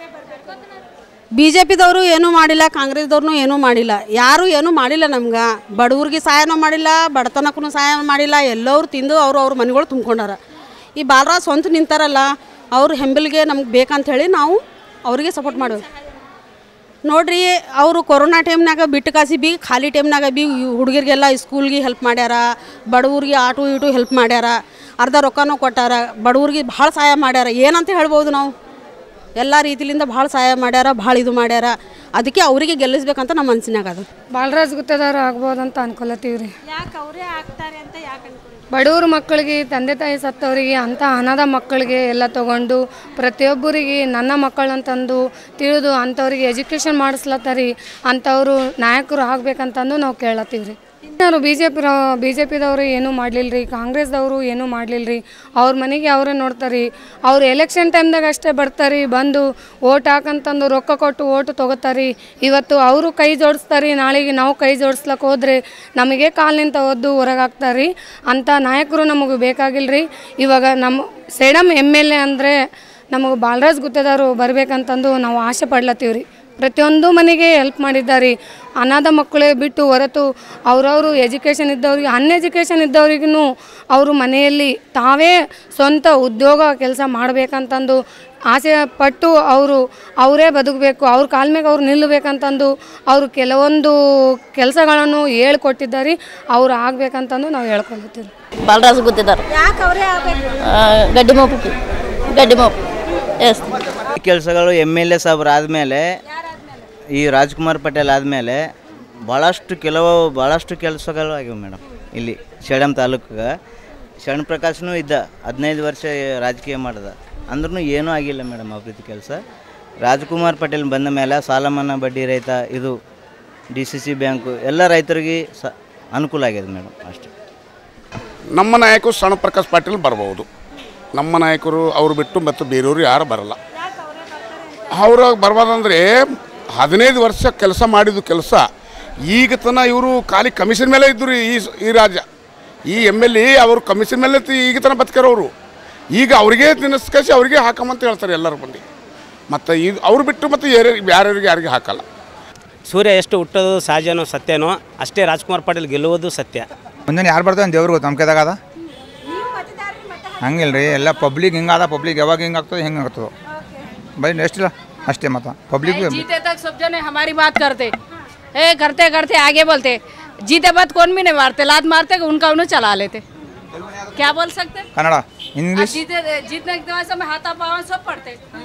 ಬಿ ಜೆ ಪಿದವರು ಏನೂ ಮಾಡಿಲ್ಲ ಕಾಂಗ್ರೆಸ್ದವ್ರನ್ನೂ ಏನೂ ಮಾಡಿಲ್ಲ ಯಾರೂ ಏನೂ ಮಾಡಿಲ್ಲ ನಮ್ಗೆ ಬಡವ್ರಿಗೆ ಸಹಾಯನೂ ಮಾಡಿಲ್ಲ ಬಡತನಕ್ಕೂ ಸಹಾಯ ಮಾಡಿಲ್ಲ ಎಲ್ಲರೂ ತಿಂದು ಅವರು ಅವ್ರ ಮನೆಗಳು ತುಂಬ್ಕೊಂಡಾರ ಈ ಬಾಲರಾಜ್ ಸ್ವಂತ ನಿಂತಾರಲ್ಲ ಅವ್ರ ಹೆಂಬಲಿಗೆ ನಮ್ಗೆ ಬೇಕಂತ ಹೇಳಿ ನಾವು ಅವರಿಗೆ ಸಪೋರ್ಟ್ ಮಾಡಬೇಕು ನೋಡ್ರಿ ಅವರು ಕೊರೋನಾ ಟೈಮ್ನಾಗ ಬಿಟ್ಟು ಕಾಸಿ ಬಿ ಖಾಲಿ ಟೈಮ್ನಾಗ ಬಿ ಹುಡುಗರಿಗೆಲ್ಲ ಸ್ಕೂಲ್ಗೆ ಹೆಲ್ಪ್ ಮಾಡ್ಯಾರ ಬಡವ್ರಿಗೆ ಆಟೋ ಇಟು ಹೆಲ್ಪ್ ಮಾಡ್ಯಾರ ಅರ್ಧ ರೊಕ್ಕನೂ ಕೊಟ್ಟಾರ ಬಡವ್ರಿಗೆ ಭಾಳ ಸಹಾಯ ಮಾಡ್ಯಾರ ಏನಂತ ಹೇಳ್ಬೋದು ನಾವು ಎಲ್ಲ ರೀತಿಲಿಂದ ಭಾಳ ಸಹಾಯ ಮಾಡ್ಯಾರ ಭಾಳ ಇದು ಮಾಡ್ಯಾರ ಅದಕ್ಕೆ ಅವರಿಗೆ ಗೆಲ್ಲಿಸ್ಬೇಕಂತ ನಮ್ಮ ಮನ್ಸಿನಾಗ ಅದು ಬಾಲರಾಜ್ ಗುತ್ತೇದಾರ ಆಗ್ಬೋದಂತ ಅನ್ಕೊಲತ್ತೀವಿ ರೀ ಯಾಕೆ ಅವರೇ ಆಗ್ತಾರೆ ಅಂತ ಯಾಕೆ ಅನ್ಕೊಂಡ್ರಿ ಬಡವ್ರ ಮಕ್ಕಳಿಗೆ ತಂದೆ ತಾಯಿ ಸತ್ತವರಿಗೆ ಅಂಥ ಅನಾಥ ಮಕ್ಕಳಿಗೆ ಎಲ್ಲ ತಗೊಂಡು ಪ್ರತಿಯೊಬ್ಬರಿಗೆ ನನ್ನ ಮಕ್ಕಳಂತಂದು ತಿಳಿದು ಅಂಥವ್ರಿಗೆ ಎಜುಕೇಷನ್ ಮಾಡಿಸ್ಲತ್ತಾರಿ ಅಂಥವ್ರು ನಾಯಕರು ಆಗ್ಬೇಕಂತಂದು ನಾವು ಕೇಳತ್ತೀವಿ ರೀ ಇನ್ನಾರು B J P B J ಪಿದವರು ಏನೂ ಮಾಡಲಿಲ್ಲ ರೀ ಕಾಂಗ್ರೆಸ್ದವರು ಏನೂ ಮಾಡಲಿಲ್ಲ ರೀ ಅವ್ರ ಮನೆಗೆ ಅವರೇ ನೋಡ್ತಾರೆ ಅವ್ರು ಎಲೆಕ್ಷನ್ ಟೈಮ್ದಾಗ ಅಷ್ಟೇ ಬರ್ತಾರೆ ಬಂದು ಓಟ್ ಹಾಕಂತಂದು ರೊಕ್ಕ ಕೊಟ್ಟು ಓಟ್ ತೊಗೋತಾರೆ ಇವತ್ತು ಅವರು ಕೈ ಜೋಡಿಸ್ತಾರೆ ನಾಳೆಗೆ ನಾವು ಕೈ ಜೋಡಿಸ್ಲಕ್ಕೆ ಹೋದ್ರೆ ನಮಗೆ ಕಾಲಿನಿಂದ ಒದ್ದು ಹೊರಗೆ ಹಾಕ್ತಾರೆ ಅಂಥ ನಾಯಕರು ನಮಗೆ ಬೇಕಾಗಿಲ್ಲ ರೀ ಇವಾಗ ನಮ್ಮ ಸೇಡಮ್ ಎಮ್ ಎಲ್ ಎ ಅಂದರೆ ನಮಗೆ ಬಾಲರಾಜ್ ಗುತ್ತೇದಾರು ಬರ್ಬೇಕಂತಂದು ನಾವು ಆಸೆ ಪಡ್ಲತ್ತೀವಿ ರೀ ಪ್ರತಿಯೊಂದು ಮನೆಗೆ ಹೆಲ್ಪ್ ಮಾಡಿದ್ದಾರೆ ಅನಾಥ ಮಕ್ಕಳೇ ಬಿಟ್ಟು ಹೊರತು ಅವರವರು ಎಜುಕೇಷನ್ ಇದ್ದವ್ರಿಗೆ ಅನ್ಎಜುಕೇಷನ್ ಇದ್ದವ್ರಿಗೂ ಅವರು ಮನೆಯಲ್ಲಿ ತಾವೇ ಸ್ವಂತ ಉದ್ಯೋಗ ಕೆಲಸ ಮಾಡಬೇಕಂತಂದು ಆಸೆ ಪಟ್ಟು ಅವರು ಅವರೇ ಬದುಕಬೇಕು ಅವ್ರ ಕಾಲ ಮೇಲೆ ಅವ್ರು ನಿಲ್ಲಬೇಕಂತಂದು ಅವರು ಕೆಲವೊಂದು ಕೆಲಸಗಳನ್ನು ಹೇಳ್ಕೊಟ್ಟಿದ್ದಾರೆ ಅವ್ರು ಆಗ್ಬೇಕಂತಂದು ನಾವು ಹೇಳ್ಕೊಳ್ತೀವಿ ಬಾಲರಾಜ್ ಗೊತ್ತಿದ್ದಾರೆ ಯಾಕೆ ಅವರೇ ಆಗಬೇಕು ಗಡ್ಡಿ ಮೋಪು ಗಡ್ಡಿ ಮೋಪು ಎಸ್ ಕೆಲಸಗಳು ಎಮ್ ಎಲ್ ಎ ಸಾಬ್ರು ಆದಮೇಲೆ ಈ ರಾಜ್ಕುಮಾರ್ ಪಟೇಲ್ ಆದಮೇಲೆ ಭಾಳಷ್ಟು ಕೆಲವು ಭಾಳಷ್ಟು ಕೆಲಸಗಳು ಆಗಿವೆ ಮೇಡಮ್ ಇಲ್ಲಿ ಸೇಡಂ ತಾಲೂಕಿಗೆ ಶರಣ ಪ್ರಕಾಶ್ನೂ ಇದ್ದ ಹದಿನೈದು ವರ್ಷ ರಾಜಕೀಯ ಮಾಡ್ದ ಅಂದ್ರೂ ಏನೂ ಆಗಿಲ್ಲ ಮೇಡಮ್ ಅಭಿವೃದ್ಧಿ ಕೆಲಸ ರಾಜ್ಕುಮಾರ್ ಪಟೇಲ್ ಬಂದ ಮೇಲೆ ಸಾಲ ಮನ್ನಾ ಬಡ್ಡಿ ರೈತ ಇದು ಡಿ ಸಿ ಸಿ ಬ್ಯಾಂಕು ಎಲ್ಲ ರೈತರಿಗೆ ಸ ಅನುಕೂಲ ಆಗಿದೆ ಮೇಡಮ್ ಅಷ್ಟೇ ನಮ್ಮ ನಾಯಕರು ಸಣ್ಣ ಪ್ರಕಾಶ್ ಪಾಟೀಲ್ ಬರ್ಬೋದು ನಮ್ಮ ನಾಯಕರು ಅವರು ಬಿಟ್ಟು ಮತ್ತು ಬೇರೆಯವರು ಯಾರು ಬರಲ್ಲ ಅವರು ಬರ್ಬೋದಂದ್ರೆ ಹದಿನೈದು ವರ್ಷ ಕೆಲಸ ಮಾಡಿದ ಕೆಲಸ ಈಗ ತನ ಇವರು ಖಾಲಿ ಕಮಿಷನ್ ಮೇಲೆ ಇದ್ದರು ಈ ಸ- ಈ ರಾಜ್ಯ ಈ ಎಮ್ ಎಲ್ ಎ ಅವರು ಕಮಿಷನ್ ಮೇಲೆ ತಿ- ಈಗ ತನ ಬದುಕಿರೋರು ಈಗ ಅವರಿಗೆ ತಿನ್ನಿಸ್ಕಸಿ ಅವರಿಗೆ ಹಾಕಮಂತ ಹೇಳ್ತಾರೆ ಎಲ್ಲರೂ ಬಂದು ಮತ್ತು ಇದು ಅವ್ರು ಬಿಟ್ಟು ಮತ್ತು ಯಾರ್ಯಾರಿಗೆ ಯಾರ್ಯಾರಿಗೆ ಯಾರಿಗೆ ಹಾಕಲ್ಲ ಸೂರ್ಯ ಎಷ್ಟು ಹುಟ್ಟೋದು ಸಹಜನೋ ಸತ್ಯನೋ ಅಷ್ಟೇ ರಾಜ್ಕುಮಾರ್ ಪಾಟೀಲ್ ಗೆಲ್ಲುವುದು ಸತ್ಯ ಮುಂದಿನ ಯಾರು ಬರ್ತಾವೆ ದೇವ್ರಿಗೆ ಗೊತ್ತು ನಮ್ಮ ಕೈದಾಗದ ಹಂಗಿಲ್ಲ ರೀ ಎಲ್ಲ ಪಬ್ಲಿಕ್ ಹಿಂಗಾದ ಪಬ್ಲಿಕ್ ಯಾವಾಗ ಹಿಂಗೆ ಆಗ್ತದೆ ಹೆಂಗೆ ಆಗ್ತದೆ ಬೈ ಎಷ್ಟಿಲ್ಲ ಅಷ್ಟೇ ಮತ ಪಬ್ಲಿಕ್ जीते तक सब जने हमारी बात करते ए करते करते आगे बोलते जीते बाद कौन भी नहीं मारते लात मारते उनका उन्हें चला लेते क्या बोल सकते ಕನ್ನಡ अब ಇಂಗ್ಲೀಷ್ जीते जीतने के समय हाथा पावा सब पढ़ते